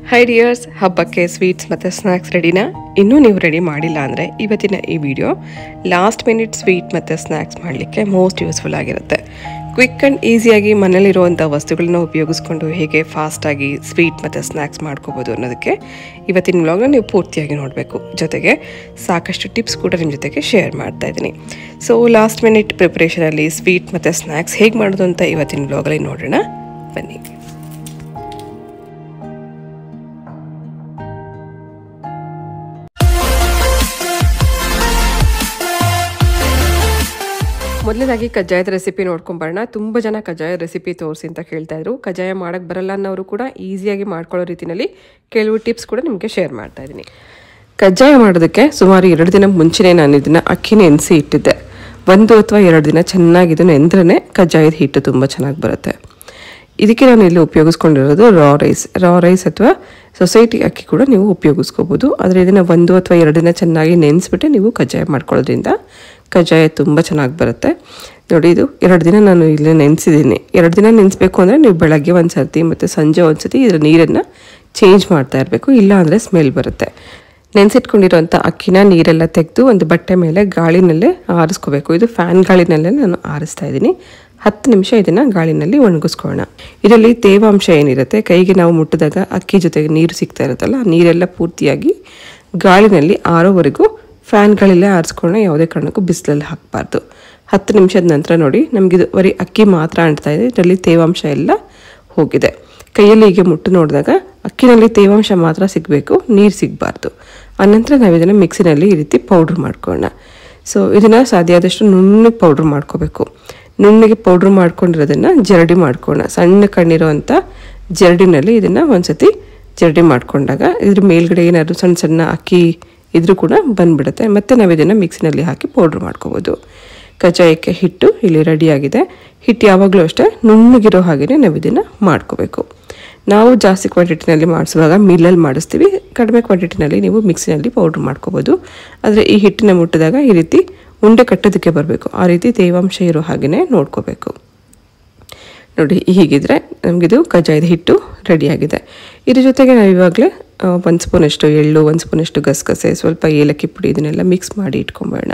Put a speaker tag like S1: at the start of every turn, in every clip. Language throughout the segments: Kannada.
S1: ಹೈ ಡಿಯರ್ಸ್ ಹಬ್ಬಕ್ಕೆ ಸ್ವೀಟ್ಸ್ ಮತ್ತು ಸ್ನ್ಯಾಕ್ಸ್ ರೆಡಿನಾ ಇನ್ನೂ ನೀವು ರೆಡಿ ಮಾಡಿಲ್ಲ ಅಂದರೆ ಇವತ್ತಿನ ಈ ವಿಡಿಯೋ ಲಾಸ್ಟ್ ಮಿನಿಟ್ ಸ್ವೀಟ್ ಮತ್ತು ಸ್ನ್ಯಾಕ್ಸ್ ಮಾಡಲಿಕ್ಕೆ ಮೋಸ್ಟ್ ಯೂಸ್ಫುಲ್ ಆಗಿರುತ್ತೆ ಕ್ವಿಕ್ ಆ್ಯಂಡ್ ಈಸಿಯಾಗಿ ಮನೇಲಿರುವಂಥ ವಸ್ತುಗಳನ್ನ ಉಪಯೋಗಿಸ್ಕೊಂಡು ಹೇಗೆ ಫಾಸ್ಟಾಗಿ ಸ್ವೀಟ್ ಮತ್ತು ಸ್ನ್ಯಾಕ್ಸ್ ಮಾಡ್ಕೋಬೋದು ಅನ್ನೋದಕ್ಕೆ ಇವತ್ತಿನ ವ್ಲಾಗ್ನ ನೀವು ಪೂರ್ತಿಯಾಗಿ ನೋಡಬೇಕು ಜೊತೆಗೆ ಸಾಕಷ್ಟು ಟಿಪ್ಸ್ ಕೂಡ ನಿಮ್ಮ ಜೊತೆಗೆ ಶೇರ್ ಮಾಡ್ತಾ ಇದ್ದೀನಿ ಸೊ ಲಾಸ್ಟ್ ಮಿನಿಟ್ ಪ್ರಿಪ್ರೇಷನಲ್ಲಿ ಸ್ವೀಟ್ ಮತ್ತು ಸ್ನ್ಯಾಕ್ಸ್ ಹೇಗೆ ಮಾಡೋದು ಅಂತ ಇವತ್ತಿನ ವ್ಲಾಗಲ್ಲಿ ನೋಡೋಣ ಬನ್ನಿ ಮೊದಲನೇದಾಗಿ ಕಜ್ಜಾಯದ ರೆಸಿಪಿ ನೋಡ್ಕೊಂಬರೋಣ ತುಂಬ ಜನ ಕಜ್ಜಾಯ ರೆಸಿಪಿ ತೋರಿಸಿ ಅಂತ ಕೇಳ್ತಾ ಇದ್ರು ಕಜ್ಜಾಯ ಮಾಡೋಕ್ಕೆ ಬರಲ್ಲ ಅನ್ನೋರು ಕೂಡ ಈಸಿಯಾಗಿ ಮಾಡ್ಕೊಳ್ಳೋ ರೀತಿಯಲ್ಲಿ ಕೆಲವು ಟಿಪ್ಸ್ ಕೂಡ ನಿಮಗೆ ಶೇರ್ ಮಾಡ್ತಾ ಇದ್ದೀನಿ ಕಜ್ಜಾಯ ಮಾಡೋದಕ್ಕೆ ಸುಮಾರು ಎರಡು ದಿನ ಮುಂಚೆನೇ ನಾನು ಇದನ್ನು ಅಕ್ಕಿ ನೆನೆಸಿ ಇಟ್ಟಿದ್ದೆ ಒಂದು ಅಥವಾ ಎರಡು ದಿನ ಚೆನ್ನಾಗಿ ಇದನ್ನು ನೆಂದ್ರೇ ಕಜ್ಜಾಯದ ಹಿಟ್ಟು ತುಂಬ ಚೆನ್ನಾಗಿ ಬರುತ್ತೆ ಇದಕ್ಕೆ ನಾನು ಇಲ್ಲಿ ಉಪಯೋಗಿಸ್ಕೊಂಡಿರೋದು ರಾ ರೈಸ್ ರಾ ರೈಸ್ ಅಥವಾ ಸೊಸೈಟಿ ಅಕ್ಕಿ ಕೂಡ ನೀವು ಉಪಯೋಗಿಸ್ಕೋಬೋದು ಆದರೆ ಇದನ್ನು ಒಂದು ಅಥವಾ ಎರಡು ದಿನ ಚೆನ್ನಾಗಿ ನೆನೆಸ್ಬಿಟ್ಟು ನೀವು ಕಜ್ಜಾಯ ಮಾಡ್ಕೊಳ್ಳೋದ್ರಿಂದ ಕಜ್ಜಾಯ ತುಂಬ ಚೆನ್ನಾಗಿ ಬರುತ್ತೆ ನೋಡಿ ಇದು ಎರಡು ದಿನ ನಾನು ಇಲ್ಲಿ ನೆನೆಸಿದ್ದೀನಿ ಎರಡು ದಿನ ನೆನೆಸ್ಬೇಕು ಅಂದರೆ ನೀವು ಬೆಳಗ್ಗೆ ಒಂದು ಸರ್ತಿ ಮತ್ತು ಸಂಜೆ ಒಂದು ಸರ್ತಿ ಇದರ ನೀರನ್ನು ಚೇಂಜ್ ಮಾಡ್ತಾ ಇರಬೇಕು ಇಲ್ಲ ಅಂದರೆ ಸ್ಮೆಲ್ ಬರುತ್ತೆ ನೆನೆಸಿಟ್ಕೊಂಡಿರೋಂಥ ಅಕ್ಕಿನ ನೀರೆಲ್ಲ ತೆಗೆದು ಒಂದು ಬಟ್ಟೆ ಮೇಲೆ ಗಾಳಿನಲ್ಲೇ ಆರಿಸ್ಕೋಬೇಕು ಇದು ಫ್ಯಾನ್ ಗಾಳಿನಲ್ಲೇ ನಾನು ಆರಿಸ್ತಾ ಇದ್ದೀನಿ ಹತ್ತು ನಿಮಿಷ ಇದನ್ನು ಗಾಳಿನಲ್ಲಿ ಒಣಗಿಸ್ಕೊಳ್ಳೋಣ ಇದರಲ್ಲಿ ತೇವಾಂಶ ಏನಿರುತ್ತೆ ಕೈಗೆ ನಾವು ಮುಟ್ಟಿದಾಗ ಅಕ್ಕಿ ಜೊತೆಗೆ ನೀರು ಸಿಗ್ತಾ ಇರುತ್ತಲ್ಲ ಆ ನೀರೆಲ್ಲ ಪೂರ್ತಿಯಾಗಿ ಗಾಳಿನಲ್ಲಿ ಆರೋವರೆಗೂ ಫ್ಯಾನ್ಗಳಲ್ಲೇ ಆರಿಸ್ಕೊಳ್ಳೋಣ ಯಾವುದೇ ಕಾರಣಕ್ಕೂ ಬಿಸಿಲಲ್ಲಿ ಹಾಕಬಾರ್ದು ಹತ್ತು ನಿಮಿಷದ ನಂತರ ನೋಡಿ ನಮಗಿದು ಬರೀ ಅಕ್ಕಿ ಮಾತ್ರ ಅಂಟ್ತಾ ಇದೆ ಇದರಲ್ಲಿ ತೇವಾಂಶ ಎಲ್ಲ ಹೋಗಿದೆ ಕೈಯಲ್ಲಿ ಹೀಗೆ ಮುಟ್ಟು ನೋಡಿದಾಗ ಅಕ್ಕಿನಲ್ಲಿ ತೇವಾಂಶ ಮಾತ್ರ ಸಿಗಬೇಕು ನೀರು ಸಿಗಬಾರ್ದು ಆನಂತರ ನಾವು ಇದನ್ನು ಮಿಕ್ಸಿನಲ್ಲಿ ಈ ರೀತಿ ಪೌಡ್ರ್ ಮಾಡ್ಕೊಳ್ಳೋಣ ಸೊ ಇದನ್ನು ಸಾಧ್ಯ ಆದಷ್ಟು ನುಣ್ಣಗೆ ಪೌಡ್ರ್ ಮಾಡ್ಕೋಬೇಕು ನುಣ್ಣಗೆ ಪೌಡ್ರ್ ಮಾಡ್ಕೊಂಡಿರೋದನ್ನು ಜರಡಿ ಮಾಡ್ಕೊಳ್ಳೋಣ ಸಣ್ಣ ಕಣ್ಣಿರೋವಂಥ ಜರಡಿನಲ್ಲಿ ಇದನ್ನು ಒಂದ್ಸತಿ ಜರಡಿ ಮಾಡ್ಕೊಂಡಾಗ ಇದ್ರ ಮೇಲ್ಗಡೆ ಏನಾದ್ರು ಸಣ್ಣ ಸಣ್ಣ ಅಕ್ಕಿ ಇದ್ರೂ ಕೂಡ ಬಂದ್ಬಿಡುತ್ತೆ ಮತ್ತು ನಾವು ಇದನ್ನು ಮಿಕ್ಸಿನಲ್ಲಿ ಹಾಕಿ ಪೌಡ್ರ್ ಮಾಡ್ಕೋಬೋದು ಕಜ್ಜಾಯಕ್ಕೆ ಹಿಟ್ಟು ಇಲ್ಲಿ ರೆಡಿಯಾಗಿದೆ ಹಿಟ್ಟು ಯಾವಾಗಲೂ ಅಷ್ಟೇ ನುಣ್ಣಗಿರೋ ಹಾಗೆಯೇ ನಾವು ಇದನ್ನು ಮಾಡ್ಕೋಬೇಕು ನಾವು ಜಾಸ್ತಿ ಕ್ವಾಂಟಿಟಿನಲ್ಲಿ ಮಾಡಿಸುವಾಗ ಮಿಲ್ಲಲ್ಲಿ ಮಾಡಿಸ್ತೀವಿ ಕಡಿಮೆ ಕ್ವಾಂಟಿಟಿನಲ್ಲಿ ನೀವು ಮಿಕ್ಸಿನಲ್ಲಿ ಪೌಡ್ರ್ ಮಾಡ್ಕೋಬೋದು ಆದರೆ ಈ ಹಿಟ್ಟನ್ನ ಮುಟ್ಟಿದಾಗ ಈ ರೀತಿ ಉಂಡೆ ಕಟ್ಟೋದಕ್ಕೆ ಬರಬೇಕು ಆ ರೀತಿ ತೇವಾಂಶ ಇರೋ ಹಾಗೆಯೇ ನೋಡ್ಕೋಬೇಕು ನೋಡಿ ಹೀಗಿದ್ರೆ ನಮಗಿದು ಕಜ್ಜಾಯದ ಹಿಟ್ಟು ರೆಡಿಯಾಗಿದೆ ಇದ್ರ ಜೊತೆಗೆ ನಾವು ಇವಾಗಲೇ ಒಂದು ಸ್ಪೂನಷ್ಟು ಎಳ್ಳು ಒಂದು ಸ್ಪೂನಷ್ಟು ಗಸಗಸೆ ಸ್ವಲ್ಪ ಏಲಕ್ಕಿ ಪುಡಿ ಇದನ್ನೆಲ್ಲ ಮಿಕ್ಸ್ ಮಾಡಿ ಇಟ್ಕೊಂಬೇಡ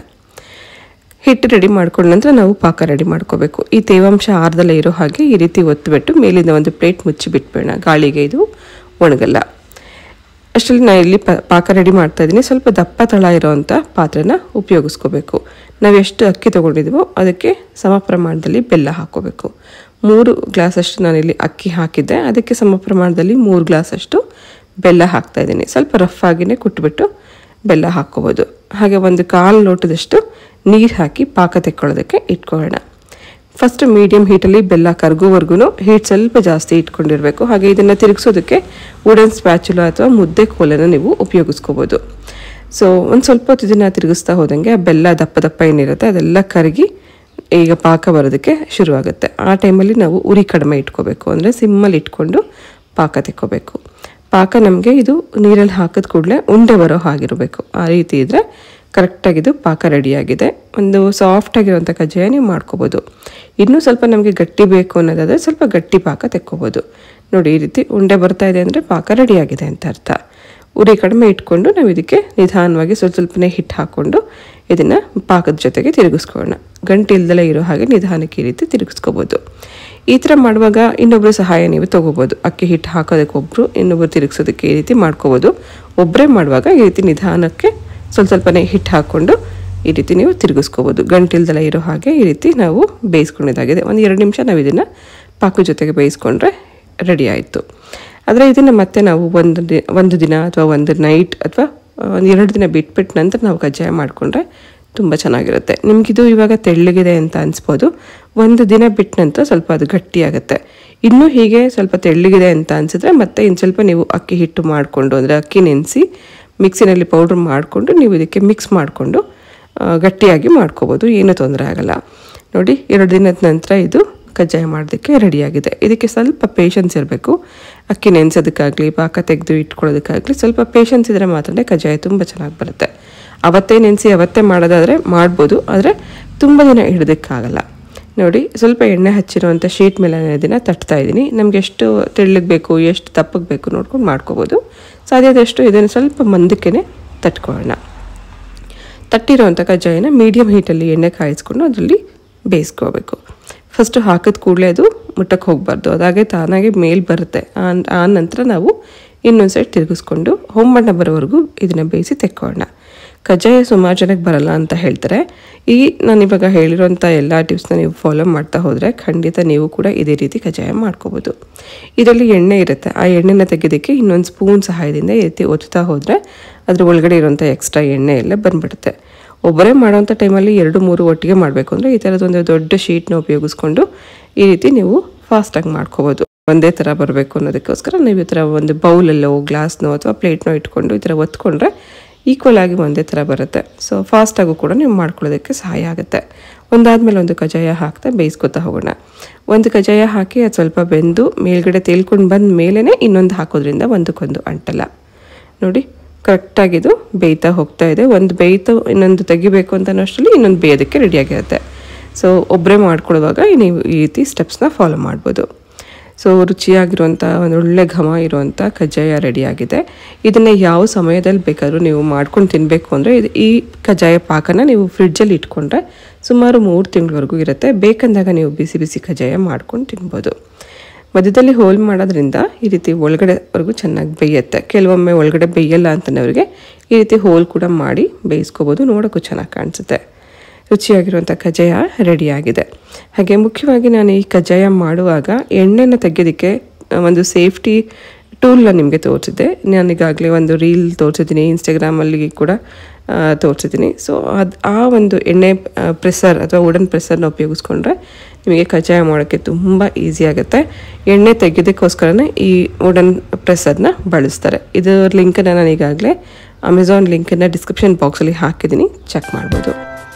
S1: ಹಿಟ್ಟು ರೆಡಿ ಮಾಡ್ಕೊಂಡ ನಂತರ ನಾವು ಪಾಕ ರೆಡಿ ಮಾಡ್ಕೋಬೇಕು ಈ ತೇವಾಂಶ ಆರ್ದಲ್ಲೇ ಇರೋ ಹಾಗೆ ಈ ರೀತಿ ಒತ್ತುಬಿಟ್ಟು ಮೇಲಿಂದ ಒಂದು ಪ್ಲೇಟ್ ಮುಚ್ಚಿ ಬಿಟ್ಬೇಡ ಗಾಳಿಗೆ ಇದು ಒಣಗಲ್ಲ ಅಷ್ಟರಲ್ಲಿ ನಾನು ಇಲ್ಲಿ ಪ ಪಾಕ ರೆಡಿ ಮಾಡ್ತಾ ಇದ್ದೀನಿ ಸ್ವಲ್ಪ ದಪ್ಪ ತಳ ಇರೋವಂಥ ಪಾತ್ರೆನ ಉಪಯೋಗಿಸ್ಕೋಬೇಕು ನಾವು ಎಷ್ಟು ಅಕ್ಕಿ ತೊಗೊಂಡಿದ್ದೀವೋ ಅದಕ್ಕೆ ಸಮ ಪ್ರಮಾಣದಲ್ಲಿ ಬೆಲ್ಲ ಹಾಕ್ಕೋಬೇಕು ಮೂರು ಗ್ಲಾಸಷ್ಟು ನಾನಿಲ್ಲಿ ಅಕ್ಕಿ ಹಾಕಿದ್ದೆ ಅದಕ್ಕೆ ಸಮ ಪ್ರಮಾಣದಲ್ಲಿ ಮೂರು ಗ್ಲಾಸಷ್ಟು ಬೆಲ್ಲ ಹಾಕ್ತಾ ಇದ್ದೀನಿ ಸ್ವಲ್ಪ ರಫ್ ಆಗಿನೇ ಕುಟ್ಬಿಟ್ಟು ಬೆಲ್ಲ ಹಾಕ್ಕೋಬೋದು ಹಾಗೆ ಒಂದು ಕಾಲು ಲೋಟದಷ್ಟು ನೀರು ಹಾಕಿ ಪಾಕ ತೆಕ್ಕೊಳ್ಳೋದಕ್ಕೆ ಇಟ್ಕೊಳ್ಳೋಣ ಫಸ್ಟ್ ಮೀಡಿಯಮ್ ಹೀಟಲ್ಲಿ ಬೆಲ್ಲ ಕರಗೋವರೆಗೂ ಹೀಟ್ ಸ್ವಲ್ಪ ಜಾಸ್ತಿ ಇಟ್ಕೊಂಡಿರಬೇಕು ಹಾಗೆ ಇದನ್ನು ತಿರುಗಿಸೋದಕ್ಕೆ ವುಡನ್ ಸ್ಪ್ಯಾಚುಲ ಅಥವಾ ಮುದ್ದೆ ಕೋಲನ್ನು ನೀವು ಉಪಯೋಗಿಸ್ಕೋಬೋದು ಸೊ ಒಂದು ಸ್ವಲ್ಪ ಹೊತ್ತು ಇದನ್ನು ತಿರುಗಿಸ್ತಾ ಹೋದಂಗೆ ಆ ಬೆಲ್ಲ ದಪ್ಪ ದಪ್ಪ ಏನಿರುತ್ತೆ ಅದೆಲ್ಲ ಕರಗಿ ಈಗ ಪಾಕ ಬರೋದಕ್ಕೆ ಶುರುವಾಗುತ್ತೆ ಆ ಟೈಮಲ್ಲಿ ನಾವು ಉರಿ ಕಡಿಮೆ ಇಟ್ಕೋಬೇಕು ಅಂದರೆ ಸಿಮ್ಮಲ್ಲಿ ಇಟ್ಕೊಂಡು ಪಾಕ ತೆಕ್ಕೋಬೇಕು ಪಾಕ ನಮಗೆ ಇದು ನೀರಲ್ಲಿ ಹಾಕಿದ ಕೂಡಲೇ ಉಂಡೆ ಬರೋ ಹಾಗಿರಬೇಕು ಆ ರೀತಿ ಇದ್ದರೆ ಕರೆಕ್ಟಾಗಿದು ಪಾಕ ರೆಡಿಯಾಗಿದೆ ಒಂದು ಸಾಫ್ಟಾಗಿರುವಂಥ ಕಜ್ಜಾಯ ನೀವು ಮಾಡ್ಕೋಬೋದು ಇನ್ನೂ ಸ್ವಲ್ಪ ನಮಗೆ ಗಟ್ಟಿ ಬೇಕು ಅನ್ನೋದಾದರೆ ಸ್ವಲ್ಪ ಗಟ್ಟಿ ಪಾಕ ತೆಕ್ಕೋಬೋದು ನೋಡಿ ಈ ರೀತಿ ಉಂಡೆ ಬರ್ತಾ ಇದೆ ಅಂದರೆ ಪಾಕ ರೆಡಿಯಾಗಿದೆ ಅಂತ ಅರ್ಥ ಉರಿ ಕಡಿಮೆ ಇಟ್ಕೊಂಡು ನಾವು ಇದಕ್ಕೆ ನಿಧಾನವಾಗಿ ಸ್ವಲ್ಪ ಸ್ವಲ್ಪನೇ ಹಿಟ್ಟು ಹಾಕ್ಕೊಂಡು ಇದನ್ನು ಪಾಕದ ಜೊತೆಗೆ ತಿರುಗಿಸ್ಕೊಳ್ಳೋಣ ಗಂಟೆ ಇಲ್ದಲೇ ಇರೋ ಹಾಗೆ ನಿಧಾನಕ್ಕೆ ಈ ರೀತಿ ತಿರುಗಿಸ್ಕೋಬೋದು ಈ ಥರ ಮಾಡುವಾಗ ಇನ್ನೊಬ್ಬರು ಸಹಾಯ ನೀವು ತೊಗೋಬೋದು ಅಕ್ಕಿ ಹಿಟ್ಟು ಹಾಕೋದಕ್ಕೆ ಒಬ್ಬರು ಇನ್ನೊಬ್ಬರು ತಿರುಗಿಸೋದಕ್ಕೆ ಈ ರೀತಿ ಮಾಡ್ಕೋಬೋದು ಒಬ್ಬರೇ ಮಾಡುವಾಗ ಈ ರೀತಿ ನಿಧಾನಕ್ಕೆ ಸ್ವಲ್ಪ ಸ್ವಲ್ಪನೇ ಹಿಟ್ಟು ಹಾಕ್ಕೊಂಡು ಈ ರೀತಿ ನೀವು ತಿರುಗಿಸ್ಕೋಬೋದು ಗಂಟಿಲ್ದೆಲ್ಲ ಇರೋ ಹಾಗೆ ಈ ರೀತಿ ನಾವು ಬೇಯಿಸ್ಕೊಂಡಿದ್ದಾಗಿದೆ ಒಂದು ಎರಡು ನಿಮಿಷ ನಾವು ಇದನ್ನು ಪಾಕದ ಜೊತೆಗೆ ಬೇಯಿಸ್ಕೊಂಡ್ರೆ ರೆಡಿ ಆಯಿತು ಆದರೆ ಇದನ್ನು ಮತ್ತೆ ನಾವು ಒಂದು ದಿ ಒಂದು ದಿನ ಅಥವಾ ಒಂದು ನೈಟ್ ಅಥವಾ ಒಂದು ಎರಡು ದಿನ ಬಿಟ್ಬಿಟ್ಟು ನಂತರ ನಾವು ಕಜ್ಜಾಯ ಮಾಡಿಕೊಂಡ್ರೆ ತುಂಬ ಚೆನ್ನಾಗಿರುತ್ತೆ ನಿಮಗಿದು ಇವಾಗ ತೆಳ್ಳಗಿದೆ ಅಂತ ಅನಿಸ್ಬೋದು ಒಂದು ದಿನ ಬಿಟ್ಟ ನಂತರ ಸ್ವಲ್ಪ ಅದು ಗಟ್ಟಿಯಾಗುತ್ತೆ ಇನ್ನೂ ಹೀಗೆ ಸ್ವಲ್ಪ ತೆಳ್ಳಗಿದೆ ಅಂತ ಅನಿಸಿದ್ರೆ ಮತ್ತೆ ಇನ್ನು ಸ್ವಲ್ಪ ನೀವು ಅಕ್ಕಿ ಹಿಟ್ಟು ಮಾಡಿಕೊಂಡು ಅಂದರೆ ಅಕ್ಕಿ ನೆನೆಸಿ ಮಿಕ್ಸಿನಲ್ಲಿ ಪೌಡ್ರ್ ಮಾಡಿಕೊಂಡು ನೀವು ಇದಕ್ಕೆ ಮಿಕ್ಸ್ ಮಾಡಿಕೊಂಡು ಗಟ್ಟಿಯಾಗಿ ಮಾಡ್ಕೋಬೋದು ಏನೂ ತೊಂದರೆ ಆಗಲ್ಲ ನೋಡಿ ಎರಡು ದಿನದ ನಂತರ ಇದು ಕಜ್ಜಾಯ ಮಾಡೋದಕ್ಕೆ ರೆಡಿಯಾಗಿದೆ ಇದಕ್ಕೆ ಸ್ವಲ್ಪ ಪೇಷನ್ಸ್ ಇರಬೇಕು ಅಕ್ಕಿ ನೆನೆಸೋದಕ್ಕಾಗಲಿ ಪಾಕ ತೆಗೆದು ಇಟ್ಕೊಳ್ಳೋದಕ್ಕಾಗಲಿ ಸ್ವಲ್ಪ ಪೇಷನ್ಸ್ ಇದ್ದರೆ ಮಾತ್ರ ಕಜ್ಜಾಯ ತುಂಬ ಚೆನ್ನಾಗಿ ಬರುತ್ತೆ ಅವತ್ತೇ ನೆನೆಸಿ ಅವತ್ತೇ ಮಾಡೋದಾದರೆ ಮಾಡ್ಬೋದು ಆದರೆ ತುಂಬ ದಿನ ಇಡೋದಕ್ಕಾಗಲ್ಲ ನೋಡಿ ಸ್ವಲ್ಪ ಎಣ್ಣೆ ಹಚ್ಚಿರುವಂಥ ಶೀಟ್ ಮೇಲೆ ನಾನು ಇದನ್ನು ತಟ್ತಾ ಇದ್ದೀನಿ ನಮ್ಗೆ ಎಷ್ಟು ತೆಳ್ಳಗೆ ಬೇಕು ಎಷ್ಟು ದಪ್ಪಗೆ ಬೇಕು ನೋಡ್ಕೊಂಡು ಮಾಡ್ಕೋಬೋದು ಸಾಧ್ಯದಷ್ಟು ಇದನ್ನು ಸ್ವಲ್ಪ ಮಂದಕ್ಕೆ ತಟ್ಕೊಳ್ಳೋಣ ತಟ್ಟಿರೋವಂಥ ಕಜ್ಜಾಯನ ಮೀಡಿಯಮ್ ಹೀಟಲ್ಲಿ ಎಣ್ಣೆ ಕಾಯಿಸ್ಕೊಂಡು ಅದರಲ್ಲಿ ಬೇಯಿಸ್ಕೋಬೇಕು ಫಸ್ಟು ಹಾಕಿದ ಕೂಡಲೇ ಅದು ಮುಟ್ಟಕ್ಕೆ ಹೋಗಬಾರ್ದು ಅದಾಗೆ ತಾನಾಗೆ ಮೇಲ್ ಬರುತ್ತೆ ಆ ಆ ನಂತರ ನಾವು ಇನ್ನೊಂದು ಸೈಡ್ ತಿರುಗಿಸ್ಕೊಂಡು ಹೊಂಬಣ್ಣ ಬರೋವರೆಗೂ ಇದನ್ನು ಬೇಯಿಸಿ ತೆಕ್ಕೊಳ್ಳೋಣ ಕಜ್ಜಾಯ ಸುಮಾರು ಜನಕ್ಕೆ ಬರಲ್ಲ ಅಂತ ಹೇಳ್ತಾರೆ ಈ ನಾನು ಇವಾಗ ಹೇಳಿರೋಂಥ ಎಲ್ಲ ಟಿಪ್ಸ್ನ ನೀವು ಫಾಲೋ ಮಾಡ್ತಾ ಹೋದರೆ ಖಂಡಿತ ನೀವು ಕೂಡ ಇದೇ ರೀತಿ ಕಜ್ಜಾಯ ಮಾಡ್ಕೋಬೋದು ಇದರಲ್ಲಿ ಎಣ್ಣೆ ಇರುತ್ತೆ ಆ ಎಣ್ಣೆನ ತೆಗೆಯೋದಕ್ಕೆ ಇನ್ನೊಂದು ಸ್ಪೂನ್ ಸಹಾಯದಿಂದ ಈ ರೀತಿ ಒತ್ತಾ ಹೋದರೆ ಅದ್ರ ಒಳಗಡೆ ಇರೋಂಥ ಎಕ್ಸ್ಟ್ರಾ ಎಣ್ಣೆ ಎಲ್ಲ ಬಂದ್ಬಿಡುತ್ತೆ ಒಬ್ಬರೇ ಮಾಡೋವಂಥ ಟೈಮಲ್ಲಿ ಎರಡು ಮೂರು ಒಟ್ಟಿಗೆ ಮಾಡಬೇಕು ಅಂದರೆ ಈ ಥರದೊಂದು ದೊಡ್ಡ ಶೀಟ್ನ ಉಪಯೋಗಿಸ್ಕೊಂಡು ಈ ರೀತಿ ನೀವು ಫಾಸ್ಟಾಗಿ ಮಾಡ್ಕೋಬೋದು ಒಂದೇ ಥರ ಬರಬೇಕು ಅನ್ನೋದಕ್ಕೋಸ್ಕರ ನೀವು ಈ ಥರ ಒಂದು ಬೌಲಲ್ಲೋ ಗ್ಲಾಸ್ನೋ ಅಥವಾ ಪ್ಲೇಟ್ನೋ ಇಟ್ಕೊಂಡು ಈ ಥರ ಒತ್ಕೊಂಡ್ರೆ ಈಕ್ವಲ್ ಆಗಿ ಒಂದೇ ಥರ ಬರುತ್ತೆ ಸೊ ಫಾಸ್ಟಾಗೂ ಕೂಡ ನೀವು ಮಾಡ್ಕೊಳ್ಳೋದಕ್ಕೆ ಸಹಾಯ ಆಗುತ್ತೆ ಒಂದಾದ್ಮೇಲೆ ಒಂದು ಕಜಾಯ ಹಾಕ್ತಾ ಬೇಯಿಸ್ಕೊತಾ ಹೋಗೋಣ ಒಂದು ಕಜಾಯ ಹಾಕಿ ಅದು ಸ್ವಲ್ಪ ಬೆಂದು ಮೇಲ್ಗಡೆ ತೇಲ್ಕೊಂಡು ಬಂದ ಮೇಲೇ ಇನ್ನೊಂದು ಹಾಕೋದ್ರಿಂದ ಒಂದಕ್ಕೊಂದು ಅಂಟಲ್ಲ ನೋಡಿ ಕರೆಕ್ಟಾಗಿದು ಬೇಯ್ತಾ ಹೋಗ್ತಾ ಇದೆ ಒಂದು ಬೇಯ್ತಾ ಇನ್ನೊಂದು ತೆಗಿಬೇಕು ಅಂತ ಅನ್ನೋಷ್ಟರಲ್ಲಿ ಇನ್ನೊಂದು ಬೇಯೋದಕ್ಕೆ ರೆಡಿಯಾಗಿರುತ್ತೆ ಸೊ ಒಬ್ಬರೇ ಮಾಡ್ಕೊಳ್ಳುವಾಗ ನೀವು ಈ ರೀತಿ ಸ್ಟೆಪ್ಸ್ನ ಫಾಲೋ ಮಾಡ್ಬೋದು ಸೊ ರುಚಿಯಾಗಿರುವಂಥ ಒಂದು ಒಳ್ಳೆ ಘಮ ಇರುವಂಥ ಕಜ್ಜಾಯ ರೆಡಿಯಾಗಿದೆ ಇದನ್ನು ಯಾವ ಸಮಯದಲ್ಲಿ ಬೇಕಾದರೂ ನೀವು ಮಾಡ್ಕೊಂಡು ತಿನ್ನಬೇಕು ಅಂದರೆ ಇದು ಈ ಕಜ್ಜಾಯ ಪಾಕನ ನೀವು ಫ್ರಿಡ್ಜಲ್ಲಿ ಇಟ್ಕೊಂಡ್ರೆ ಸುಮಾರು ಮೂರು ತಿಂಗಳವರೆಗೂ ಇರುತ್ತೆ ಬೇಕಂದಾಗ ನೀವು ಬಿಸಿ ಬಿಸಿ ಕಜ್ಜಾಯ ಮಾಡ್ಕೊಂಡು ತಿನ್ಬೋದು ಮಧ್ಯದಲ್ಲಿ ಹೋಲ್ ಮಾಡೋದ್ರಿಂದ ಈ ರೀತಿ ಒಳಗಡೆವರೆಗೂ ಚೆನ್ನಾಗಿ ಬೇಯುತ್ತೆ ಕೆಲವೊಮ್ಮೆ ಒಳಗಡೆ ಬೇಯಲ್ಲ ಅಂತನವ್ರಿಗೆ ಈ ರೀತಿ ಹೋಲ್ ಕೂಡ ಮಾಡಿ ಬೇಯಿಸ್ಕೋಬೋದು ನೋಡೋಕ್ಕೂ ಚೆನ್ನಾಗಿ ಕಾಣಿಸುತ್ತೆ ರುಚಿಯಾಗಿರುವಂಥ ಕಜ್ಜಾಯ ರೆಡಿಯಾಗಿದೆ ಹಾಗೆ ಮುಖ್ಯವಾಗಿ ನಾನು ಈ ಕಜ್ಜಾಯ ಮಾಡುವಾಗ ಎಣ್ಣೆನ ತೆಗೆಯೋದಕ್ಕೆ ಒಂದು ಸೇಫ್ಟಿ ಟೂಲ್ನ ನಿಮಗೆ ತೋರಿಸಿದ್ದೆ ನಾನು ಈಗಾಗಲೇ ಒಂದು ರೀಲ್ ತೋರಿಸಿದ್ದೀನಿ ಇನ್ಸ್ಟಾಗ್ರಾಮಲ್ಲಿ ಕೂಡ ತೋರಿಸಿದ್ದೀನಿ ಸೊ ಅದು ಆ ಒಂದು ಎಣ್ಣೆ ಪ್ರೆಸರ್ ಅಥವಾ ವುಡನ್ ಪ್ರೆಸರ್ನ ಉಪಯೋಗಿಸ್ಕೊಂಡ್ರೆ ನಿಮಗೆ ಕಜ್ಜಾಯ ಮಾಡೋಕ್ಕೆ ತುಂಬ ಈಸಿ ಆಗುತ್ತೆ ಎಣ್ಣೆ ತೆಗೆಯೋದಕ್ಕೋಸ್ಕರನೇ ಈ ವುಡನ್ ಪ್ರೆಸರ್ನ ಬಳಸ್ತಾರೆ ಇದರ ಲಿಂಕನ್ನು ನಾನು ಈಗಾಗಲೇ ಅಮೆಝಾನ್ ಲಿಂಕನ್ನು ಡಿಸ್ಕ್ರಿಪ್ಷನ್ ಬಾಕ್ಸಲ್ಲಿ ಹಾಕಿದ್ದೀನಿ ಚೆಕ್ ಮಾಡ್ಬೋದು